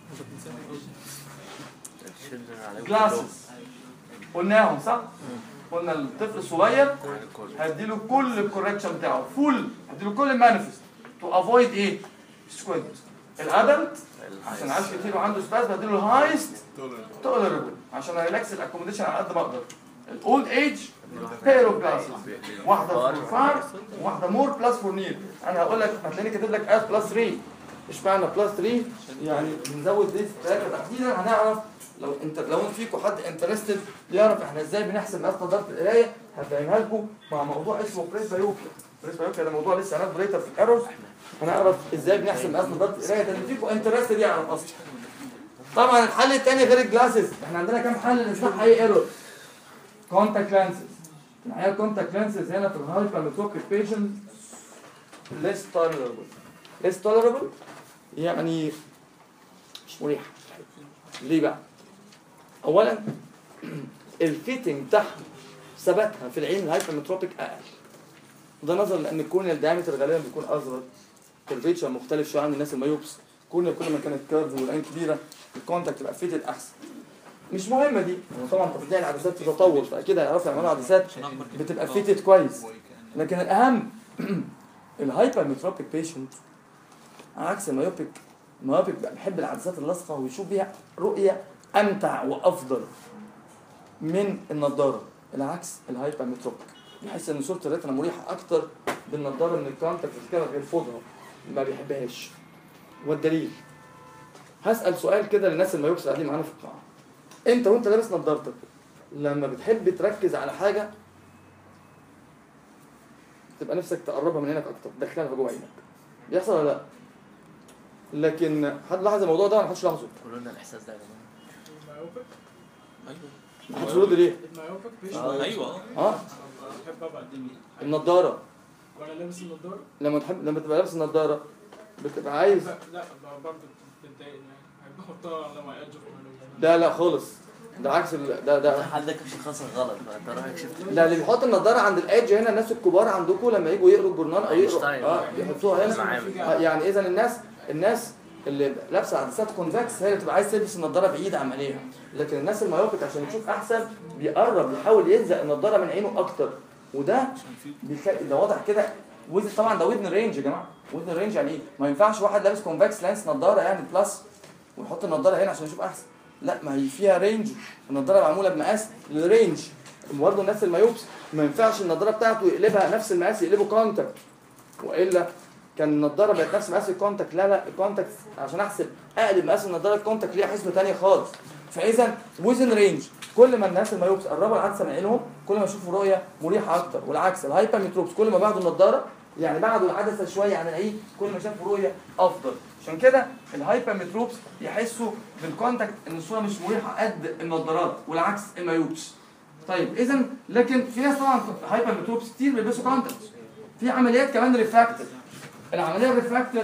glasses قلناهم صح؟ قلنا الطفل الصغير هديله كل الكوركشن بتاعه فول هديله كل المانيفست تو افويد ايه؟ سكوينت الادلت عشان عايز كتير وعنده سباس بديله الهايست تولربل عشان ريلاكس الاكوموديشن على قد ما اقدر الاولد ايج بير اوف جلاسز واحده فور فار وواحده مور بلس فور نير انا هقول لك هتلاقيني كاتب لك اس بلس 3 اشمعنى بلس 3 يعني بنزود دي ثلاثه تحديدا هنعرف لو انت لو انت فيكم حد انترستد يعرف احنا ازاي بنحسب مقاس نظاره القرايه هفهمها لكم مع موضوع اسمه بريس بايوبيا بريس بايوبيا ده موضوع لسه هناخده ليتر في الايرورز هنعرف ازاي بنحسب مقاس نظاره القرايه ده اللي فيكم انترستد يعرف اصلا طبعا الحل الثاني غير الجلاسز احنا عندنا كام حل لاصلاح اي ايرور كونتاكت لانسز الحقيقه الكونتاكت لانسز هنا في الهايبرمتروبيك بيشنت less tolerable less tolerable يعني مش مريحه ليه بقى؟ اولا الفيتنج بتاعها ثباتها في العين الهايبرمتروبيك اقل ده نظرا لان الكورنيال دايمتر غالبا بيكون اصغر كيرفيتشر مختلف شويه عن الناس المايوبس كورنيال كل ما كانت كيرف والعين كبيره الكونتاكت تبقى فيتد احسن مش مهمه دي هو طبعا تطبيق العدسات في تطور فاكيد هيعرفوا يعملوا عدسات بتبقى فيتد كويس لكن الاهم الهايبرمتروبيك بيشنت على عكس المايوبيك المايوبيك بقى بيحب العدسات اللاصقه ويشوف بيها رؤيه امتع وافضل من النضاره العكس الهايبرمتروبيك بيحس ان صوره الريتنا مريحه اكتر بالنضاره من الكونتاكت كده غير فوضها ما بيحبهاش والدليل هسال سؤال كده للناس المايوبس اللي قاعدين معانا في القاعه انت وانت لابس نضارتك لما بتحب تركز على حاجه تبقى نفسك تقربها من عينك اكتر تدخلها جوه عينك بيحصل ولا لا لكن حد لاحظ الموضوع ده ولا محدش لاحظه قولوا لنا الاحساس ده يا جماعه المايوبك محدش يرد ليه المايوبك مش ايوه اه بحب ابعد النضاره وانا لابس النضاره لما تحب لما تبقى لابس النضاره بتبقى عايز لا لا ب- برضه بتضايق يعني بحب احطها على ما ايدج لا لا خالص ده عكس ال... ده ده حدك شخص غلط بقى انت رايك شفت لا اللي بيحط النضاره عند الادج هنا الناس الكبار عندكم لما يجوا يقروا الجورنال او يقروا أينشتاين. اه يحطوها هنا معامل. آه، يعني اذا الناس الناس اللي لابسه عدسات كونفكس هي اللي بتبقى عايز تلبس النضاره بعيد عن عينيها لكن الناس المايوبيك عشان يشوف احسن بيقرب يحاول يلزق النضاره من عينه اكتر وده بيخ... ده واضح كده وزن طبعا ده ودن رينج يا جماعه ودن رينج يعني ايه ما ينفعش واحد لابس كونفكس لانس نضاره يعني بلس ويحط النضاره هنا عشان يشوف احسن لا ما هي فيها رينج النضاره معموله بمقاس للرينج برضه الناس المايوبس ما ينفعش النضاره بتاعته يقلبها نفس المقاس يقلبه كونتاكت والا كان النضاره بقت نفس مقاس الكونتاكت لا لا الكونتاكت عشان احسب اقلب مقاس النضاره الكونتاكت ليها حسبه ثانيه خالص فاذا وزن رينج كل ما الناس المايوبس قربوا العدسه من عينهم كل ما يشوفوا رؤيه مريحه اكتر والعكس الهايبرمتروبس كل ما بعدوا النضاره يعني بعدوا العدسه شويه عن العين كل ما شافوا رؤيه افضل عشان كده الهايبرمتروبس يحسوا بالكونتاكت ان الصوره مش مريحه قد النضارات والعكس المايوبس طيب اذا لكن في ناس طبعا هايبرمتروبس كتير بيلبسوا كونتاكت في عمليات كمان ريفراكتيف العمليه الريفراكتيف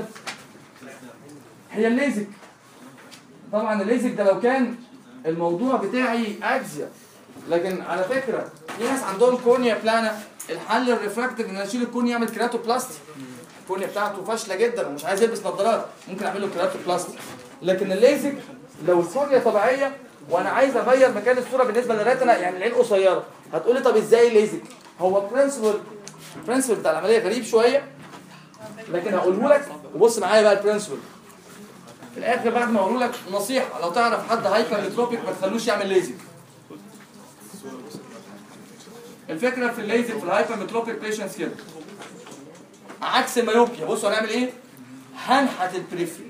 هي الليزك طبعا الليزك ده لو كان الموضوع بتاعي اجزيا لكن على فكره في ناس عندهم كورنيا بلانا الحل الريفراكتيف ان اشيل الكورنيا اعمل كراتوبلاستي الكورنيا بتاعته فاشله جدا ومش عايز يلبس نظارات ممكن اعمل له كراتوبلاستي لكن الليزك لو الكورنيا طبيعيه وانا عايز اغير مكان الصوره بالنسبه للريتنا يعني العين قصيره هتقولي طب ازاي ليزك هو برنسبل البرنسبل بتاع العمليه غريب شويه لكن هقوله لك وبص معايا بقى البرنسبل في الاخر بعد ما اقول لك نصيحه لو تعرف حد هايبرمتروبيك ما تخلوش يعمل ليزك الفكره في الليزك في الهايبرمتروبيك بيشنتس كده عكس المايوبيا بصوا هنعمل ايه هنحت البريفري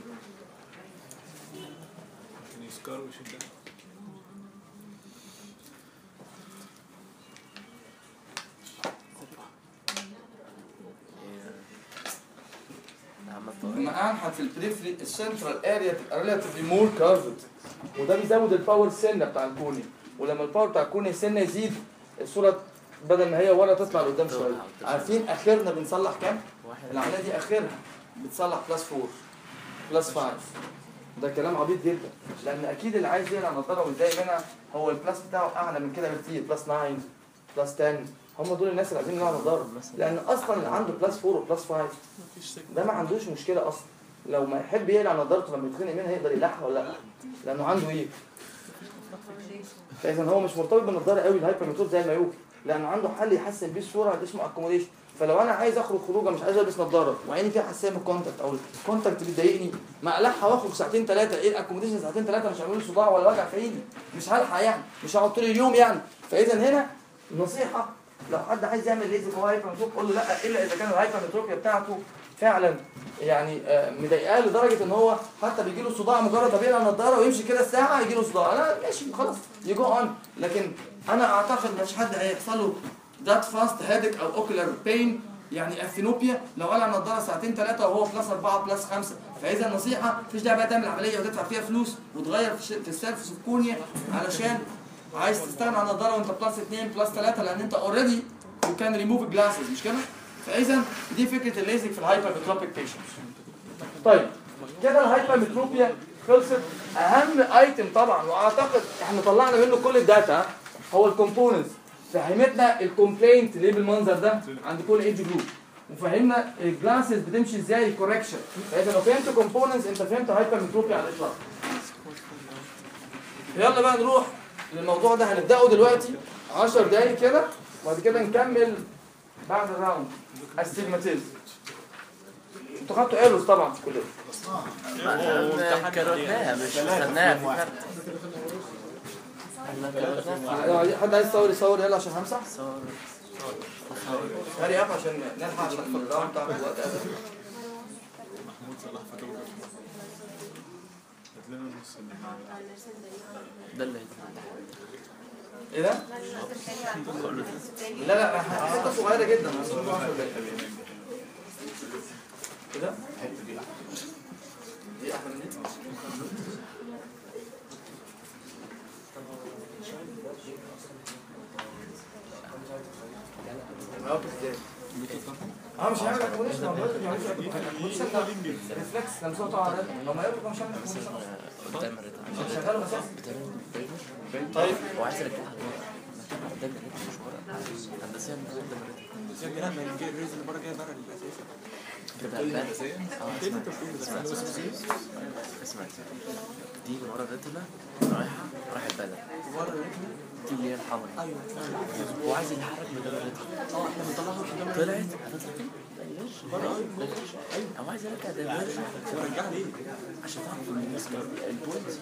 لما انحت في البريفري السنترال اريا تبقى ريلاتيفلي مور كارفد وده بيزود الباور سنه بتاع الكوني ولما الباور بتاع الكوني سنه يزيد الصوره بدل ما هي ورا تطلع لقدام شويه عارفين اخرنا بنصلح كام؟ واحد العمليه دي اخرها بتصلح بلس 4 بلس 5 ده كلام عبيط جدا لان اكيد اللي عايز يقلع النضاره ويتضايق منها هو البلاس بتاعه اعلى من كده بكتير بلس 9 بلس 10 هم دول الناس اللي عايزين يقلعوا نضاره لان اصلا اللي عنده بلس 4 وبلس 5 ده ما عندوش مشكله اصلا لو ما يحب يقلع نضارته لما يتخنق منها يقدر يقلعها ولا لا لانه عنده ايه فاذا هو مش مرتبط بالنضاره قوي الهايبرمتروب زي المايوبي لانه عنده حل يحسن بيه الصوره اللي اسمه اكوموديشن فلو انا عايز اخرج خروجه مش عايز البس نضاره وعيني فيها حساسيه من الكونتاكت او الكونتاكت بيضايقني ما اقلعها واخرج ساعتين ثلاثه ايه الاكوموديشن ساعتين ثلاثه مش هيعملوا لي صداع ولا وجع في ايدي مش هلحق يعني مش هقعد طول اليوم يعني فاذا هنا نصيحه لو حد عايز يعمل ليزك هو هايبرمتروب قول له لا الا اذا كان الهايبرمتروبيا بتاعته فعلا يعني آه، مضايقاه لدرجه ان هو حتى بيجي له صداع مجرد ما بيقلع النضاره ويمشي كده الساعه يجي له صداع لا ماشي خلاص يجو اون لكن انا اعتقد مش حد هيحصل له ذات فاست هيدك او اوكولار بين يعني اثينوبيا لو قلع النضاره ساعتين ثلاثه وهو بلس اربعه بلس خمسه فاذا النصيحه مفيش داعي بقى تعمل عمليه وتدفع فيها فلوس وتغير في الش- في السيرفس اوف كونيا علشان عايز تستغنى عن النضاره وانت بلس اثنين بلس ثلاثه لان انت اوريدي يو كان ريموف جلاسز مش كده؟ فاذا دي فكره الليزك في الهايبرمتروبيك بيشنتس طيب كده الهايبرمتروبيا خلصت اهم ايتم طبعا واعتقد احنا طلعنا منه كل الداتا ها؟ هو الكومبوننتس فهمتنا الكومبلينت ليه بالمنظر ده عند كل ايدج جروب وفهمنا الجلاسز بتمشي ازاي الكوركشن فاذا لو فهمت كومبوننتس انت فهمت هايبرمتروبيا على الاطلاق يلا بقى نروح للموضوع ده هنبداه دلوقتي 10 دقايق كده وبعد كده نكمل بعد الراوند استجماتيزم انتوا خدتوا ايروس طبعا في الكليه احنا كروتناها مش خدناها في فرق احنا كروتناها لو عايز- حد عايز يصور يصور يلا عشان همسح صور هاري اب عشان نلحق عشان الراوند بتاع الوقت أقل. محمود صلاح فوتوغرافر هات لنا النص اللي ده اللي ايه ده؟ لا لا حته صغيره جدا بس هو 10 دقايق. ايه ده؟ دي احلى من دي؟ موقف ازاي؟ اه مش هيعمل اكوموديشن هو دلوقتي ما بيعملش اكوموديشن ده ريفلكس لما صوته على الريتم لو ما يقول مش هيعمل اكوموديشن قدام الريتم مش شغاله مسافه بتعمل بريمر طيب هو عايز يرجعها لورا قدام الريتم مش ورا هندسيا من قدام الريتم لا ما يجي الريز اللي بره جاي بره الاساسي كده بان اه اسمع اسمع دي اللي ورا الريتنا رايحه رايحه بلد بره الريتم دي اللي هي الحمراء ايوه هو عايز يتحرك من غير الريتم اه احنا بنطلعها قدام طلعت هتطلع هو عايز يرجع دايفرجن ورجع ليه؟ عشان تعرف البوينت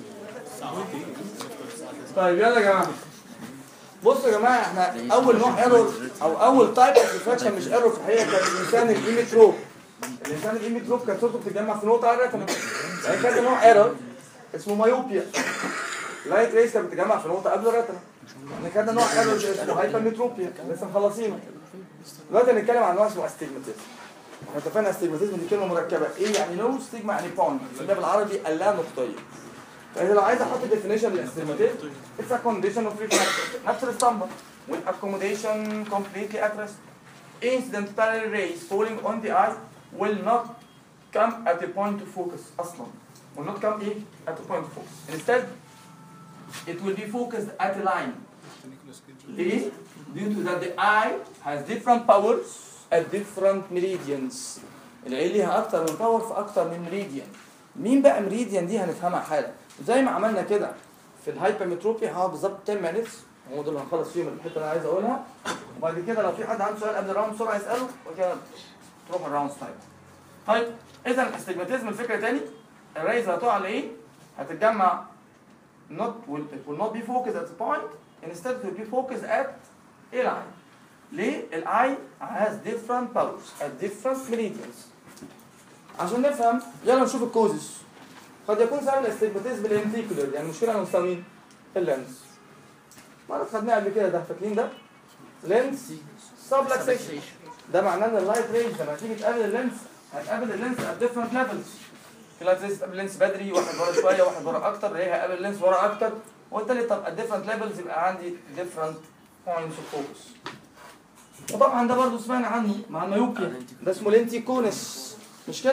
طيب يلا يا جماعه بصوا يا جماعه احنا اول نوع ايرور او اول تايب اوف ريفراكشن مش ايرور في الحقيقه كان الانسان الايميتروب الانسان الايميتروب كانت صورته بتتجمع في نقطه على الريتنا يعني كان نوع ايرور اسمه مايوبيا لايت ريس كانت بتتجمع في نقطه قبل الريتنا احنا كان نوع ايرور اسمه هايبرمتروبيا لسه مخلصينه دلوقتي هنتكلم عن نوع اسمه استجماتيزم احنا اتفقنا استجماتيزم دي كلمه مركبه ايه يعني نو ستيجما يعني بوينت ده بالعربي اللا نقطيه فاذا لو عايز احط ديفينيشن للاستجماتيزم It's a condition of refraction نفس الاسطمبة with accommodation completely at rest. Incident parallel rays falling on the eye will not come at a point of focus أصلا. Will not come إيه? at a point of focus. Instead, it will be focused at a line. ليه؟ Due to that the eye has different powers at different meridians. العين ليها أكتر من باور في أكتر من ميريديان. مين بقى ميريديان دي هنفهمها حالا. زي ما عملنا كده في الهايبرمتروبي هقعد بالظبط 10 minutes هم دول اللي هنخلص فيهم الحته اللي انا عايز اقولها وبعد كده لو في حد عنده سؤال قبل الراوند بسرعه يساله وبعد كده تروح الراوند تايم. طيب اذا الاستجماتيزم الفكره تاني الريز هتقع على ايه؟ هتتجمع not will it will not be focused at the point instead it will be focused at a line. ليه؟ الاي has different powers at different meridians. عشان نفهم يلا نشوف الكوزز. قد يكون سبب الاستجماتيزم الانتيكولر يعني مشكله على مستوى مين؟ اللينس. مرة خدناه قبل كده ده فاكرين ده؟ لينس سبلكسيشن ده معناه ان اللايت رينج لما تيجي تقابل اللينس هتقابل اللينس at different levels. في لايت رينج تقابل اللينس بدري واحد ورا شويه واحد ورا اكتر هي هقابل اللينس ورا اكتر وبالتالي طب at different levels يبقى عندي different points of focus. وطبعا ده برضه سمعنا عنه مع المايوبيا ده اسمه لينتي كونس مش كده؟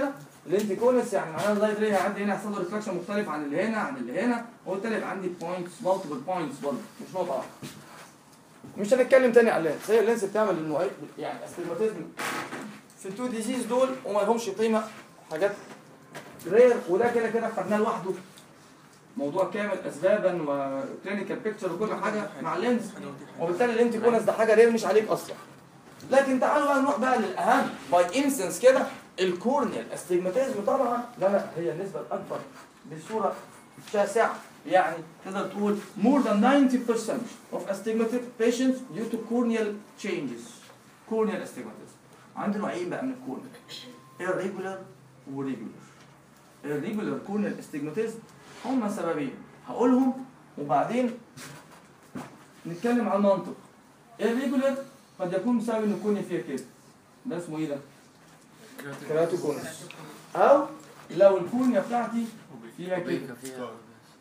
الانتيكونس يعني معناها اللايت ري هيعدي هنا هيحصل له ريفلكشن مختلف عن اللي هنا عن اللي هنا وبالتالي يبقى عندي بوينتس مالتيبل بوينتس برضه مش نقطه واحده مش هنتكلم تاني على اللينس هي اللينس بتعمل النوعين يعني استجماتيزم في التو ديزيز دول وما لهمش قيمه حاجات رير وده كده كده خدناه لوحده موضوع كامل اسبابا وكلينيكال بيكتشر وكل حاجه مع اللينس وبالتالي الانتيكونس ده حاجه رير مش عليك اصلا لكن تعالوا بقى نروح بقى للاهم باي انسنس كده الكورنيال استجماتيزم طبعا لا لا هي النسبه الاكبر بصوره شاسعه يعني تقدر تقول more than 90% of astigmatic patients due to corneal changes corneal astigmatism عندنا نوعين بقى من الكورنيال irregular و regular irregular corneal astigmatism هم سببين هقولهم وبعدين نتكلم على المنطق irregular قد يكون بسبب ان الكورنيا فيها كده ده اسمه ايه ده؟ كراتوكونس او لو الكورنيا بتاعتي فيها كده بيكا فيها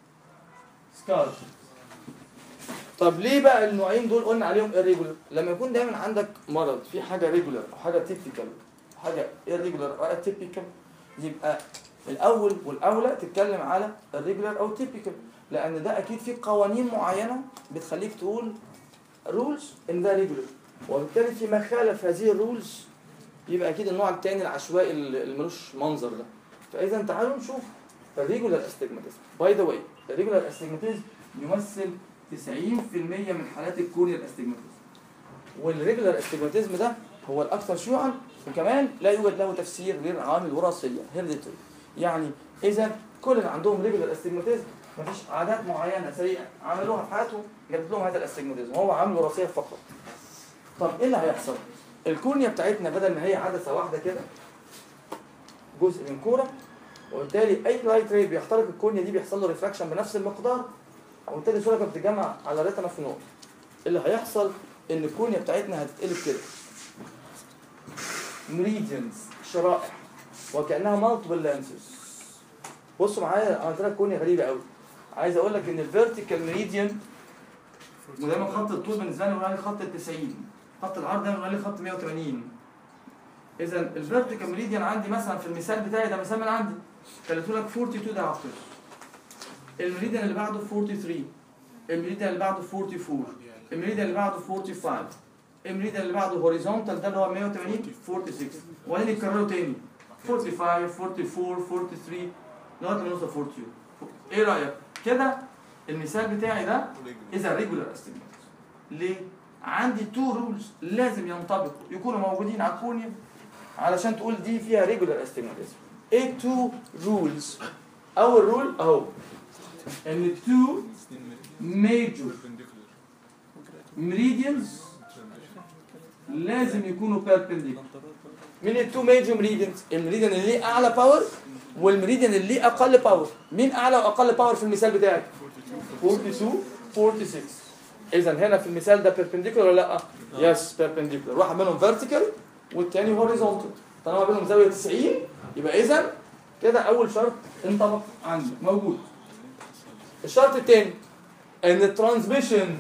سكار طب ليه بقى النوعين دول قلنا عليهم irregular لما يكون دايما عندك مرض في حاجه regular او حاجه typical حاجه irregular او typical يبقى الاول والاولى تتكلم على الريجولار او typical لان ده اكيد في قوانين معينه بتخليك تقول rules in the regular وبالتالي فيما خالف هذه الرولز يبقى اكيد النوع الثاني العشوائي اللي ملوش منظر ده فاذا تعالوا نشوف الريجولار استجماتيزم باي ذا واي الريجولار استجماتيزم يمثل 90% من حالات الكورنيال استجماتيزم والريجولار استجماتيزم ده هو الاكثر شيوعا وكمان لا يوجد له تفسير غير عامل وراثيه هيريديتري يعني اذا كل اللي عندهم ريجولار استجماتيزم مفيش عادات معينه سيئه عملوها في حياتهم جابت لهم هذا الاستجماتيزم هو عامل وراثيه فقط طب ايه اللي هيحصل الكورنيا بتاعتنا بدل ما هي عدسه واحده كده جزء من كوره وبالتالي اي لايت ري بيخترق الكورنيا دي بيحصل له ريفراكشن بنفس المقدار وبالتالي الصوره كانت بتتجمع على ريتنا في نقطه اللي هيحصل ان الكورنيا بتاعتنا هتتقلب كده مريديانز شرائح وكانها مالتيبل لانسز بصوا معايا عملت لك كورنيا غريبه قوي عايز اقول لك ان الفيرتيكال مريديان ودايما خط الطول بالنسبه لي بنقول عليه خط ال 90 خط العرض دايما بنقول عليه خط 180 اذا الفيرتيكال مريديان عندي مثلا في المثال بتاعي ده مثال من عندي خليته لك 42 ده افتر المريديان اللي بعده 43 المريديان اللي بعده 44 المريديان اللي بعده 45 المريديان اللي بعده هوريزونتال ده اللي هو 180 46 وبعدين يكرروا تاني 45 44 43 لغايه ما نوصل 42 ايه رايك كده المثال بتاعي ده اذا ريجولار استجماتيزم ليه عندي تو رولز لازم ينطبقوا يكونوا موجودين على الكورنيا علشان تقول دي فيها ريجولار استجماتيزم ايه تو رولز اول رول اهو ان تو ميجور ميريديانز لازم يكونوا بيربنديكولار مين التو ميجور ميريديانز الميريديان اللي ليه اعلى باور والميريديان اللي ليه اقل باور مين اعلى واقل باور في المثال بتاعك 42 46 اذا هنا في المثال ده بيربنديكولار ولا لا يس بيربنديكولار واحد منهم فيرتيكال والتاني هوريزونتال طالما بينهم زاويه 90 يبقى اذا كده اول شرط انطبق عندي موجود الشرط الثاني ان الترانسميشن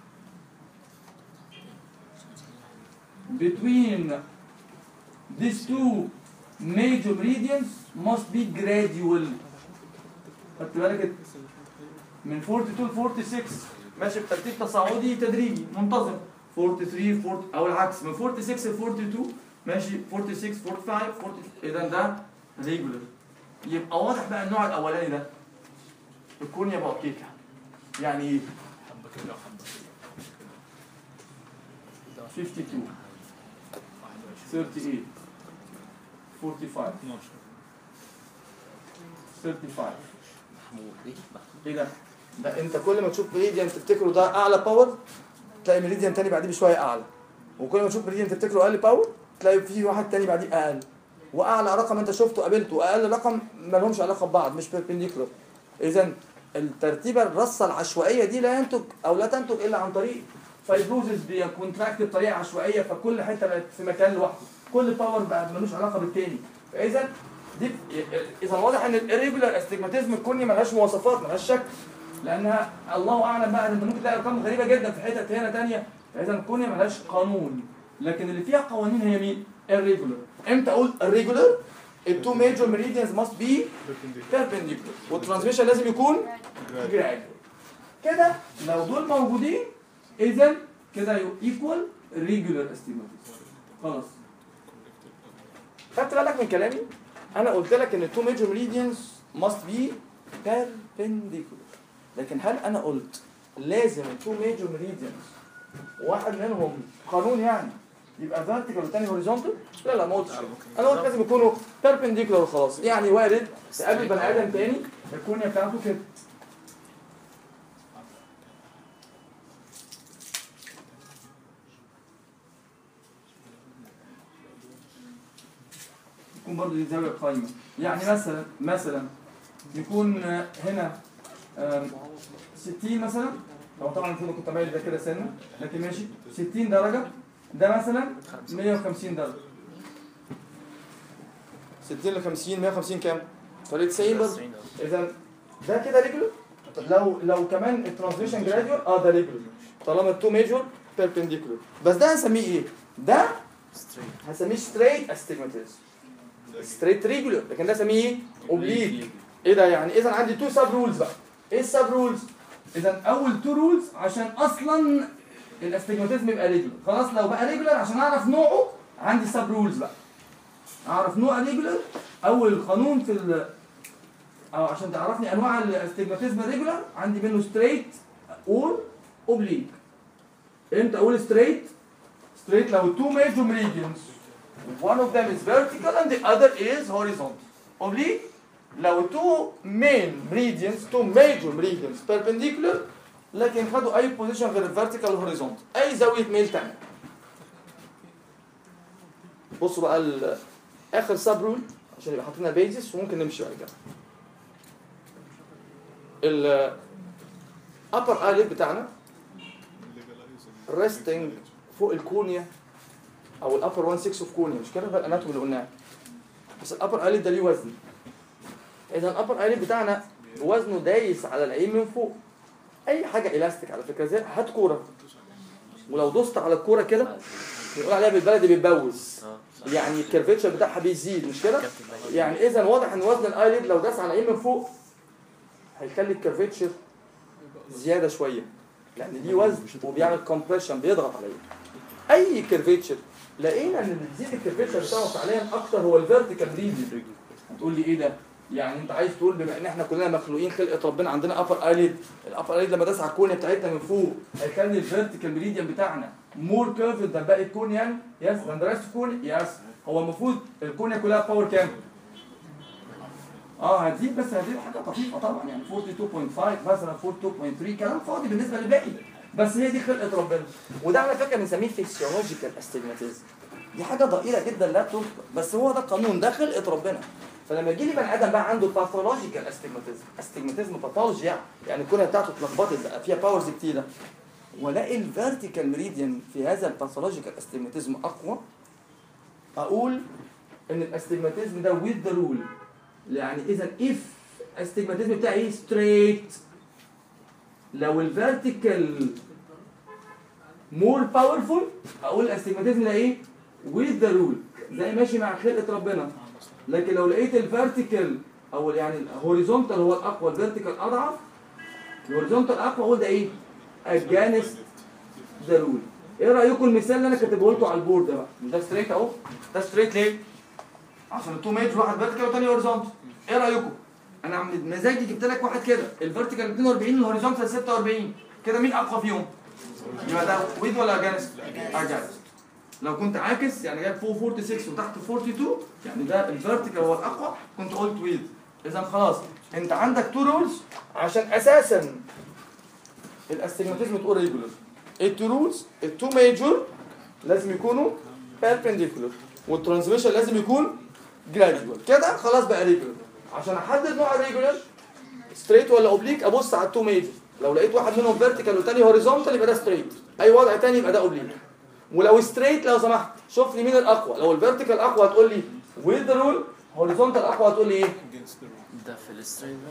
between these two major meridians must be gradual خدت بالك من 42 ل 46 ماشي بترتيب تصاعدي تدريجي منتظم 43 40 او العكس من 46 ل 42 ماشي 46 45 40 اذا ده ريجولر يبقى واضح بقى النوع الاولاني ده الكورنيا بقى كيكه يعني ايه؟ حبه كده وحبه 52 38 45 35 محمود ايه محمود ايه ده؟ ده انت كل ما تشوف ميريديان تفتكره ده اعلى باور تلاقي ميريديان تاني بعديه بشويه اعلى وكل ما تشوف ميريديان تفتكره اقل باور تلاقي في واحد تاني بعديه اقل واعلى رقم انت شفته قابلته واقل رقم ما لهمش علاقه ببعض مش بيربنديكولار اذا الترتيبه الرصه العشوائيه دي لا ينتج او لا تنتج الا عن طريق فايبروزس بيكونتراكت بطريقه عشوائيه فكل حته بقت في مكان لوحده كل باور بقى ملوش علاقه بالتاني فاذا دي اذا واضح ان الريجولار استجماتيزم الكوني ملهاش مواصفات ملهاش شكل لانها الله اعلم بقى انت ممكن تلاقي ارقام غريبه جدا في حتت هنا تانية فاذا الكونيا ملهاش قانون لكن اللي فيها قوانين هي مين؟ الريجولار امتى اقول الريجولار؟ التو ميجور ميريديانز ماست بي بيربنديكولار والترانسميشن لازم يكون جراجوال كده لو دول موجودين اذا كده ايكوال ريجولار استيماتيز خلاص خدت بالك من كلامي انا قلت لك ان التو ميجور ميريديانز ماست بي بيربنديكولار لكن هل انا قلت لازم التو ميجور ميريديانز واحد منهم قانون يعني يبقى فيرتيكال والتاني هوريزونتال لا لا ما قلتش كده. انا قلت لازم يكونوا بيربنديكولار وخلاص يعني وارد تقابل بني ادم تاني الكونيا بتاعته كده يكون برضه دي زاويه قايمه يعني مثلا مثلا يكون آه، هنا آم، 60 مثلا هو طبعا المفروض كنت مايل ده كده سنه لكن ماشي 60 درجه ده مثلا 150 درجه 60 ل 50 150 كام؟ فرق 90 برضه 90 اذا ده كده ريجولر لو لو كمان الترانزيشن جراديوال اه ده ريجولر طالما التو ميجور بيربنديكولار بس ده هنسميه ايه؟ ده ستريت هنسميه ستريت استيجماتيزم ستريت ريجولر لكن ده هسميه ايه؟ اوبليك ايه ده يعني اذا عندي تو سب رولز بقى ايه السب رولز؟ اذا اول تو رولز عشان اصلا الاستيجماتيزم يبقى ريجولر خلاص لو بقى ريجولر عشان اعرف نوعه عندي سب رولز بقى اعرف نوع ريجولر اول قانون في ال او عشان تعرفني انواع الاستيجماتيزم الريجولر عندي منه ستريت اور اوبليك امتى اقول ستريت ستريت لو two major meridians one of them is vertical and the other is horizontal oblique لو two main meridians two major meridians perpendicular لكن خدوا اي position غير الفيرتيكال والهوريزونتال اي زاويه ميل تانية بصوا بقى ال- اخر سب رول عشان يبقى حاطين بيزس وممكن نمشي بعد كده ال upper eyelid بتاعنا resting فوق الكونيا او الابر 1 6 اوف كونيا مش كده ده الاناتومي اللي قلناه بس الابر ايلid ده ليه وزن اذا الابر ايلid بتاعنا وزنه دايس على العين من فوق اي حاجه الاستيك على فكره زي هات كوره ولو دوست على الكوره كده بنقول عليها بالبلدي بتبوز اه يعني الكيرفيتشر بتاعها بيزيد مش كده كابتن ماجد. يعني اذا واضح ان وزن الايلid لو داس على العين من فوق هيخلي الكيرفيتشر زياده شويه لان دي وزن وبيعمل كومبريشن بيضغط على العين اي كيرفيتشر لقينا ان اللي بيزيد الكيرفيتشر بتاعه فعليا اكتر هو الفيرتيكال ريجن هتقول لي ايه ده يعني انت عايز تقول بما ان احنا كلنا مخلوقين خلقه ربنا عندنا ابر ايليد الابر ايليد لما داس على الكونيا بتاعتنا من فوق هيخلي الفيرتيكال ميريديان بتاعنا مور كيرفد ذان باقي الكونيا يعني يس ذان ذا ريست كونيا يس هو المفروض الكونيا كلها باور كام؟ اه هتزيد بس هتزيد حاجه طفيفه طبعا يعني 42.5 مثلا 42.3 كلام فاضي بالنسبه للباقي بس هي دي خلقه ربنا وده على فكره بنسميه فيسيولوجيكال استجماتيزم دي حاجه ضئيله جدا لا تذكر بس هو ده قانون ده خلقه ربنا فلما يجي لي بني ادم بقى عنده باثولوجيكال استجماتيزم استجماتيزم باثولوجي يعني يعني الكليه بتاعته اتلخبطت بقى فيها باورز كتيره والاقي الفيرتيكال ميريديان في هذا الباثولوجيكال استجماتيزم اقوى اقول ان الاستجماتيزم ده with the rule يعني اذا if استجماتيزم بتاعي straight لو الفيرتيكال مور باورفول اقول الاستجماتيزم ده ايه with the rule زي ماشي مع خلقه ربنا لكن لو لقيت الفيرتيكال او يعني الهوريزونتال هو الاقوى الفيرتيكال اضعف الهوريزونتال اقوى اقول ده ايه against the rule ايه رايكم المثال اللي انا كاتبه لكم على البورد ده بقى مش ده ستريت اهو ده ستريت ليه عشان التو ميجر واحد فيرتيكال والتاني هوريزونتال ايه رايكم انا عم مزاجي جبت لك واحد كده الفيرتيكال 42 الهوريزونتال 46 كده مين اقوى فيهم يبقى ده ويد ولا اجانست اجانست لو كنت عاكس يعني جايب فوق 46 وتحت 42 يعني ده الفيرتيكال هو الاقوى كنت قلت ويد اذا خلاص انت عندك تو رولز عشان اساسا الاستجماتيزم تقول ريجولر التو رولز التو ميجور لازم يكونوا perpendicular والترانسميشن لازم يكون جراديوال كده خلاص بقى ريجولر عشان احدد نوع الريجولر ستريت ولا اوبليك ابص على التو ميجر لو لقيت واحد منهم فيرتيكال والتاني هوريزونتال يبقى ده ستريت اي وضع تاني يبقى ده اوبليك ولو ستريت لو سمحت شوف لي مين الاقوى لو الفيرتيكال اقوى هتقول لي ويز ذا رول هوريزونتال اقوى هتقول لي ايه ده في الستريت بس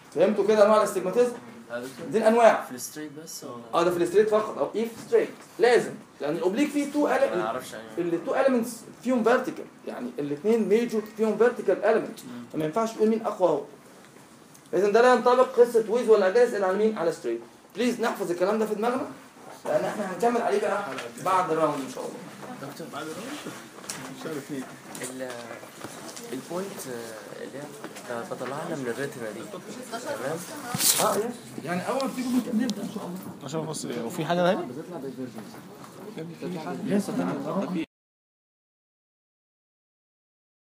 فهمتوا كده انواع الاستجماتيزم يا دكتور دي الانواع في الستريت بس ولا اه ده في الستريت فقط او ايه في ستريت لازم لان الاوبليك فيه تو ما اعرفش يعني التو elements فيهم فيرتيكال يعني الاثنين ميجور فيهم فيرتيكال element فما ينفعش تقول مين اقوى هو اذا ده لا ينطبق قصه ويز ولا جاز الا على مين على ستريت بليز نحفظ الكلام ده في دماغنا لان احنا هنكمل عليه بقى بعد الراوند ان شاء الله دكتور ال البوينت اللي هي ب- بطلعها من الريتنا دي تمام اه يس يعني اول ما تيجوا نبدا ان شاء الله عشان بص وفي حاجه ثانيه لسه